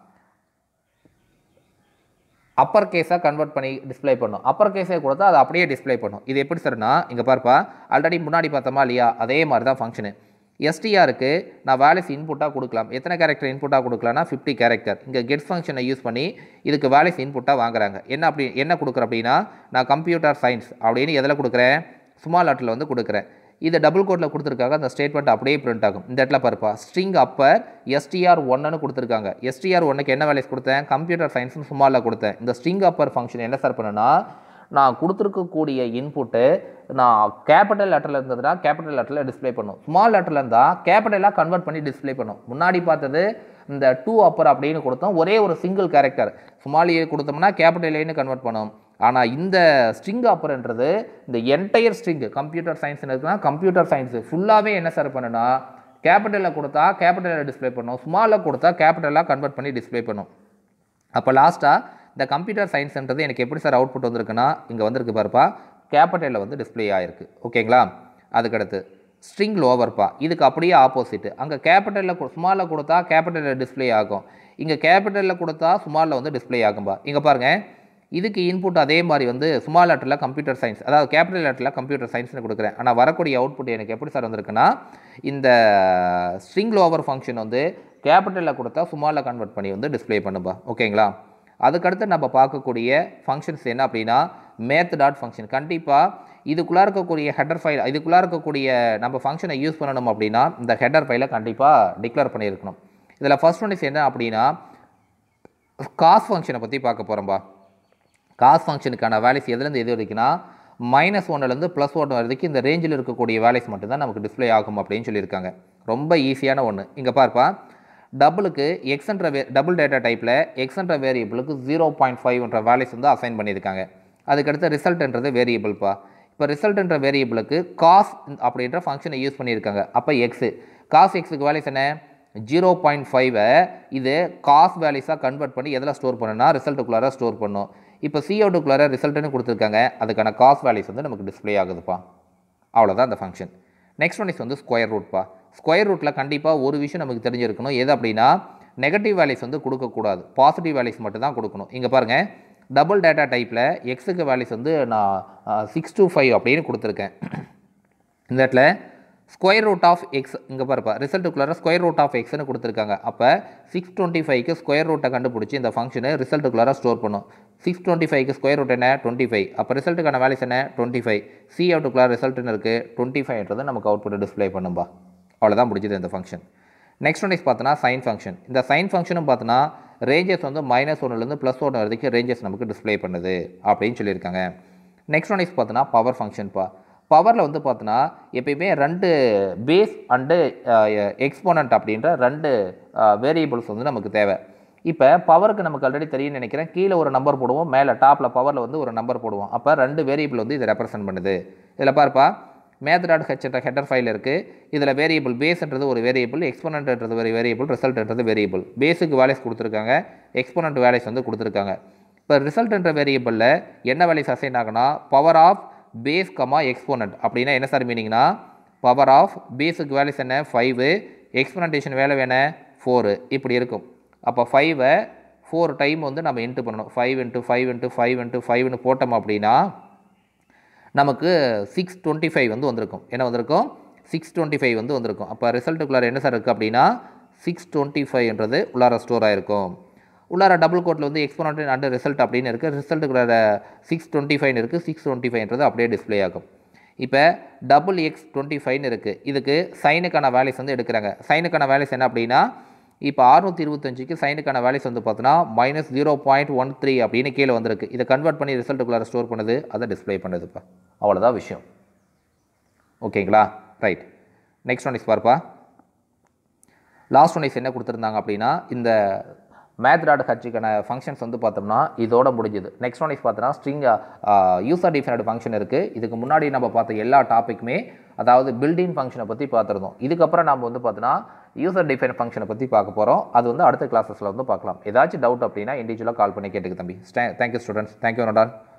அப்பர் கேஸாக கன்வெர்ட் பண்ணி டிஸ்ப்ளே பண்ணும் அப்பர் கேஸே கொடுத்தா அது அப்படியே டிஸ்ப்ளே பண்ணும் இது எப்படி சார்னா இங்கே பார்ப்பா ஆல்ரெடி முன்னாடி பார்த்தோமா இல்லையா அதே மாதிரி தான் ஃபங்க்ஷனு எஸ்டிஆருக்கு நான் வேல்யூஸ் இன்புட்டாக கொடுக்கலாம் எத்தனை கேரக்டர் இன்புட்டாக கொடுக்கலாம்னா ஃபிஃப்டி கேரக்டர் இங்கே கெட் ஃபங்க்ஷனை யூஸ் பண்ணி இதுக்கு வேல்யூஸ் இன்புட்டாக வாங்குறாங்க என்ன அப்படி என்ன கொடுக்குறேன் அப்படின்னா நான் கம்ப்யூட்டர் சயின்ஸ் அப்படின்னு எதில் கொடுக்குறேன் ஸ்மால் லெட்டரில் வந்து கொடுக்குறேன் இதை டபுள் கோட்டில் கொடுத்துருக்காங்க அந்த ஸ்டேட்மெண்ட் அப்படியே பிரிண்ட் ஆகும் இந்த இடத்துல பாருப்பா ஸ்ட்ரிங் அப்பர் எஸ்டிஆர் ஒன்னு கொடுத்துருக்காங்க எஸ்டிஆர் ஒன்னுக்கு என்ன வேல்யூஸ் கொடுத்தேன் கம்ப்யூட்டர் சயின்ஸ்னு ஸ்மாலில் கொடுத்தேன் இந்த ஸ்ட்ரிங் அப்பர் ஃபங்க்ஷன் என்ன சார் பண்ணுன்னா நான் கொடுத்துருக்கக்கூடிய இன்புட்டு நான் கேபிட்டல் லெட்டரில் இருந்ததுன்னா கேபிட்டல் லெட்டரில் டிஸ்ப்ளே பண்ணும் ஸ்மால் லெட்டரில் இருந்தால் கேபிட்டலாக கன்வெர்ட் பண்ணி டிஸ்ப்ளே பண்ணும் முன்னாடி பார்த்தது இந்த டூ அப்பர் அப்படின்னு கொடுத்தோம் ஒரே ஒரு சிங்கிள் கேரக்டர் ஸ்மால் ஏ கொடுத்தோம்னா கேபிட்டல் ஏன்னு கன்வெர்ட் பண்ணும் ஆனால் இந்த ஸ்ட்ரிங் அப்பர்ன்றது இந்த என்டையர் ஸ்ட்ரிங் கம்ப்யூட்டர் சயின்ஸ் இருக்குன்னா கம்ப்யூட்டர் சயின்ஸ் ஃபுல்லாகவே என்ன சார் பண்ணுன்னா கேபிட்டலில் கொடுத்தா கேபிட்டலில் டிஸ்ப்ளே பண்ணும் ஸ்மாலில் கொடுத்தா கேபிட்டலாக கன்வெர்ட் பண்ணி டிஸ்ப்ளே பண்ணும் அப்போ லாஸ்ட்டாக இந்த கம்ப்யூட்டர் சயின்ஸ்ன்றது எனக்கு எப்படி சார் அவுட்புட் வந்திருக்குன்னா இங்கே வந்திருக்கு பாருப்பா கேபிட்டலில் வந்து டிஸ்ப்ளே ஆயிருக்கு ஓகேங்களா அதுக்கடுத்து ஸ்ட்ரிங் லோவர்ப்பா இதுக்கு அப்படியே ஆப்போசிட் அங்கே கேபிட்டலில் ஸ்மாலில் கொடுத்தா கேபிட்டலில் டிஸ்ப்ளே ஆகும் இங்கே கேபிட்டலில் கொடுத்தா ஸ்மாலில் வந்து டிஸ்ப்ளே ஆகும்பா இங்கே பாருங்கள் இதுக்கு இன்புட் அதே மாதிரி வந்து ஸ்மால் லெட்டரில் கம்ப்யூட்டர் சயின்ஸ் அதாவது கேபிட்டல் லெட்டரில் கம்ப்யூட்டர் சயின்ஸ்னு கொடுக்குறேன் ஆனால் வரக்கூடிய அவுட்புட் எனக்கு எப்படி சார் வந்திருக்குன்னா இந்த ஸ்ட்ரிங் லோவர் ஃபங்க்ஷன் வந்து கேபிட்டலில் கொடுத்தா ஸ்மாலில் கன்வெர்ட் பண்ணி வந்து டிஸ்ப்ளே பண்ணுப்பா ஓகேங்களா அதுக்கடுத்து நம்ம பார்க்கக்கூடிய ஃபங்க்ஷன்ஸ் என்ன அப்படின்னா மேத் டாட் ஃபங்க்ஷன் கண்டிப்பாக இதுக்குள்ளே இருக்கக்கூடிய ஹெடர் ஃபைல் இதுக்குள்ளே இருக்கக்கூடிய நம்ம ஃபங்க்ஷனை யூஸ் பண்ணணும் அப்படின்னா இந்த ஹெடர் ஃபைலை கண்டிப்பாக டிக்ளேர் பண்ணியிருக்கணும் இதில் ஃபர்ஸ்ட் ஒன் இஸ் என்ன அப்படின்னா காஸ் ஃபங்க்ஷனை பற்றி பார்க்க போகிறோம்பா காஸ் ஃபங்க்ஷனுக்கான வேல்யூஸ் எதுலேருந்து எது வரைக்கும்னா மைனஸ் ஒன்னுலேருந்து ப்ளஸ் ஒன் வரைக்கும் இந்த ரேஞ்சில் இருக்கக்கூடிய வேல்யூஸ் மட்டும்தான் நமக்கு டிஸ்ப்ளே ஆகும் அப்படின்னு சொல்லியிருக்காங்க ரொம்ப ஈஸியான ஒன்று இங்கே பார்ப்பா டபுளுக்கு எக்ஸ்ன்ற வே டபுள் டேட்டா டைப்பில் எக்ஸ்ன்ற வேரியபிளுக்கு ஜீரோ பாயிண்ட் ஃபைவ்ன்ற வேல்யூஸ் வந்து அசைன் பண்ணியிருக்காங்க அதுக்கடுத்து ரிசல்ட்ன்றது வேரியபிள்ப்பா இப்போ ரிசல்ட்ன்ற வேரியபிளுக்கு காஸ் அப்படின்ற ஃபங்க்ஷனை யூஸ் பண்ணியிருக்காங்க அப்போ எக்ஸு காஸ் எக்ஸுக்கு வேல்யூஸ் என்ன ஜீரோ பாயிண்ட் ஃபைவை இது காஸ் வேல்யூஸாக கன்வெர்ட் பண்ணி எதில் ஸ்டோர் பண்ணுன்னா ரிசல்ட்டுக்குள்ளார ஸ்டோர் பண்ணும் இப்போ சிஓட்டுக்குள்ளார ரிசல்ட்டுன்னு கொடுத்துருக்காங்க அதுக்கான காஸ் வேல்யூஸ் வந்து நமக்கு டிஸ்ப்ளே ஆகுதுப்பா அவ்வளோதான் அந்த ஃபங்க்ஷன் நெக்ஸ்ட் ஒன் இஸ் வந்து ஸ்கொயர் ரூட்ப்பா ஸ்கொயர் ரூட்டில் கண்டிப்பாக ஒரு விஷயம் நமக்கு தெரிஞ்சிருக்கணும் எது அப்படின்னா நெகட்டிவ் வேல்யூஸ் வந்து கொடுக்கக்கூடாது பாசிட்டிவ் வேல்யூஸ் மட்டும் தான் கொடுக்கணும் இங்கே பாருங்கள் டபுள் டேட்டா டைப்பில் எக்ஸுக்கு வேல்யூஸ் வந்து நான் சிக்ஸ் டூ ஃபைவ் அப்படின்னு கொடுத்துருக்கேன் இந்த இடத்துல ஸ்கொயர் ரூட் ஆஃப் எக்ஸ் இங்கே பாருப்பா ரிசல்ட்டுக்குள்ளார ஸ்கொயர் ரூட் ஆஃப் எக்ஸ்னு கொடுத்துருக்காங்க அப்போ சிக்ஸ் டுவெண்ட்டி ஃபைவ்க்கு ஸ்கொயர் ரூட்டை கண்டுபிடிச்சி இந்த ஃபங்க்ஷனை ரிசல்ட்டுக்குள்ளார ஸ்டோர் பண்ணும் சிக்ஸ் டுவெண்ட்டி ஃபைவ்க்கு ஸ்கொயர் ரூட் என்ன டுவெண்ட்டி ஃபைவ் அப்போ ரிசல்ட்டுக்கான வேல்யூஸ் என்ன டுவெண்ட்டி ஃபைவ் சி அவுட்டுக்குள்ளார ரிசல்ட்னு இருக்குது டுவெண்ட்டி ஃபைவ்ன்றது நமக்கு அவுட்புட் டிஸ்ப்ளே பண்ணும்பா அவ்வளோதான் முடிஞ்சது இந்த ஃபங்க்ஷன் நெக்ஸ்ட் ஒன் இஸ் பார்த்தோன்னா சைன் ஃபங்க்ஷன் இந்த சைன் ஃபங்க்ஷனும் பார்த்தோன்னா ரேஞ்சஸ் வந்து மைனஸ் ஒன்றுலேருந்து ப்ளஸ் ஒன்று வரைக்கும் ரேஞ்சஸ் நமக்கு டிஸ்ப்ளே பண்ணுது அப்படின்னு சொல்லியிருக்காங்க நெக்ஸ்ட் ஒன் இஸ் பார்த்தோன்னா பவர் ஃபங்க்ஷன்ப்பா பவரில் வந்து பார்த்தோன்னா எப்பயுமே ரெண்டு பேஸ் அண்டு எக்ஸ்போனண்ட் அப்படின்ற ரெண்டு வேரியபிள்ஸ் வந்து நமக்கு தேவை இப்போ பவருக்கு நமக்கு ஆல்ரெடி தெரியும் நினைக்கிறேன் கீழே ஒரு நம்பர் போடுவோம் மேலே டாப்பில் பவரில் வந்து ஒரு நம்பர் போடுவோம் அப்போ ரெண்டு வேரியபிள் வந்து இதை ரெப்ரசென்ட் பண்ணுது இதில் பார்ப்பா மேத் டாட் ஹெச்ன்ற ஹெட்டர் ஃபைல் இருக்குது இதில் வேரியபிள் பேஸ்ன்றது ஒரு வேரியபிள் எக்ஸ்போனன்ட்ன்றது ஒரு வேரியபிள் ரிசல்ட்ன்றது வேரியபிள் பேஸுக்கு வேல்யூஸ் கொடுத்துருக்காங்க எக்ஸ்போனன்ட் வேல்யூஸ் வந்து கொடுத்துருக்காங்க இப்போ ரிசல்ட்ன்ற வேரியபிளில் என்ன வேல்யூஸ் அசைன் ஆகுனா power of base comma exponent அப்படின்னா என்ன சார் மீனிங்னா பவர் ஆஃப் பேஸுக்கு வேல்யூஸ் என்ன ஃபைவு எக்ஸ்போனன்டேஷன் வேலை வேணே ஃபோரு இப்படி இருக்கும் அப்போ ஃபைவை ஃபோர் டைம் வந்து நம்ம இன்ட்டு பண்ணணும் five into five into five into ஃபைவ்னு போட்டோம் அப்படின்னா நமக்கு சிக்ஸ் டுவெண்ட்டி ஃபைவ் வந்து வந்திருக்கும் என்ன வந்திருக்கும் சிக்ஸ் டுவெண்ட்டி ஃபைவ் வந்து வந்திருக்கும் அப்போ ரிசல்ட்டுக்குள்ளார என்ன சார் இருக்குது அப்படின்னா சிக்ஸ் டுவெண்ட்டி ஃபைவ்ன்றது உள்ளார ஸ்டோர் ஆகிருக்கும் உள்ளார டபுள் கோட்டில் வந்து எக்ஸ்போனட் அண்ட் ரிசல்ட் அப்படின்னு இருக்குது ரிசல்ட்டுக்குள்ள சிக்ஸ் டுவெண்ட்டி ஃபைவ் இருக்குது சிக்ஸ் டுவெண்ட்டி ஃபைவ்ன்றது அப்படியே டிஸ்ப்ளே ஆகும் இப்போ டபுள் எக்ஸ் டுவெண்ட்டி ஃபைவ்னு இருக்குது இதுக்கு சைனுக்கான வேல்யூஸ் வந்து எடுக்கிறாங்க சைனுக்கான வேல்யூஸ் என்ன அப்படின்னா இப்போ அறுநூற்றி இருபத்தஞ்சுக்கு சைனுக்கான வேல்யூஸ் வந்து பார்த்தோன்னா minus zero point one three அப்படின்னு கீழே வந்திருக்கு இதை கன்வெர்ட் பண்ணி ரிசல்ட்டுக்குள்ளார ஸ்டோர் பண்ணுது அதை டிஸ்ப்ளே பண்ணுதுப்பா அவ்வளோதான் விஷயம் ஓகேங்களா ரைட் நெக்ஸ்ட் ஒன் இஸ் பார்ப்பா லாஸ்ட் ஒன் இஸ் என்ன கொடுத்துருந்தாங்க அப்படின்னா இந்த மேத் டாட் ஹச்சுக்கான ஃபங்க்ஷன்ஸ் வந்து பார்த்தோம்னா இதோட முடிஞ்சுது நெக்ஸ்ட் ஒன் இஸ் பார்த்தோன்னா ஸ்ட்ரிங் யூசர் டிஃபைனட் ஃபங்க்ஷன் இருக்குது இதுக்கு முன்னாடி நம்ம பார்த்த எல்லா டாப்பிக்குமே அதாவது பில்டிங் ஃபங்க்ஷனை பற்றி பார்த்துருந்தோம் இதுக்கப்புறம் நம்ம வந்து பார்த்தோன்னா யூசர் டிஃபைன் ஃபங்க்ஷனை பற்றி பார்க்க போகிறோம் அது வந்து அடுத்த கிளாஸஸில் வந்து பார்க்கலாம் ஏதாச்சும் டவுட் அப்படின்னா இண்டிவிஜுவலாக கால் பண்ணி கேட்டுக்கு தம்பி தேங்க்யூ ஸ்டூடெண்ட்ஸ் தேங்க்யூ நடான்